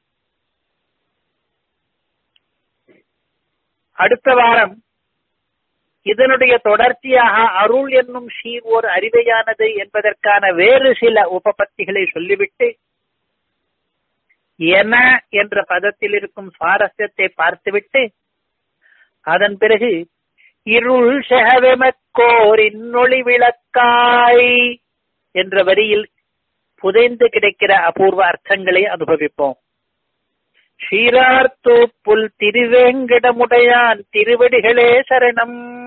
அடுத்த வாரம் இதனுடைய தொடர்ச்சியாக அருள் என்னும் சீர் ஓர் அறிவையானது என்பதற்கான வேறு சில உபபத்திகளை சொல்லிவிட்டு என என்ற பதத்தில் இருக்கும் சுவாரஸ்யத்தை பார்த்துவிட்டு அதன் பிறகு இருள் செகவெமக்கோர் இன்னொளி விளக்காய் என்ற வரியில் புதைந்து கிடைக்கிற அபூர்வ அர்த்தங்களை அனுபவிப்போம் ஷீரார்த்தூப்புல் திருவேங்கடமுடையான் திருவடிகளே சரணம்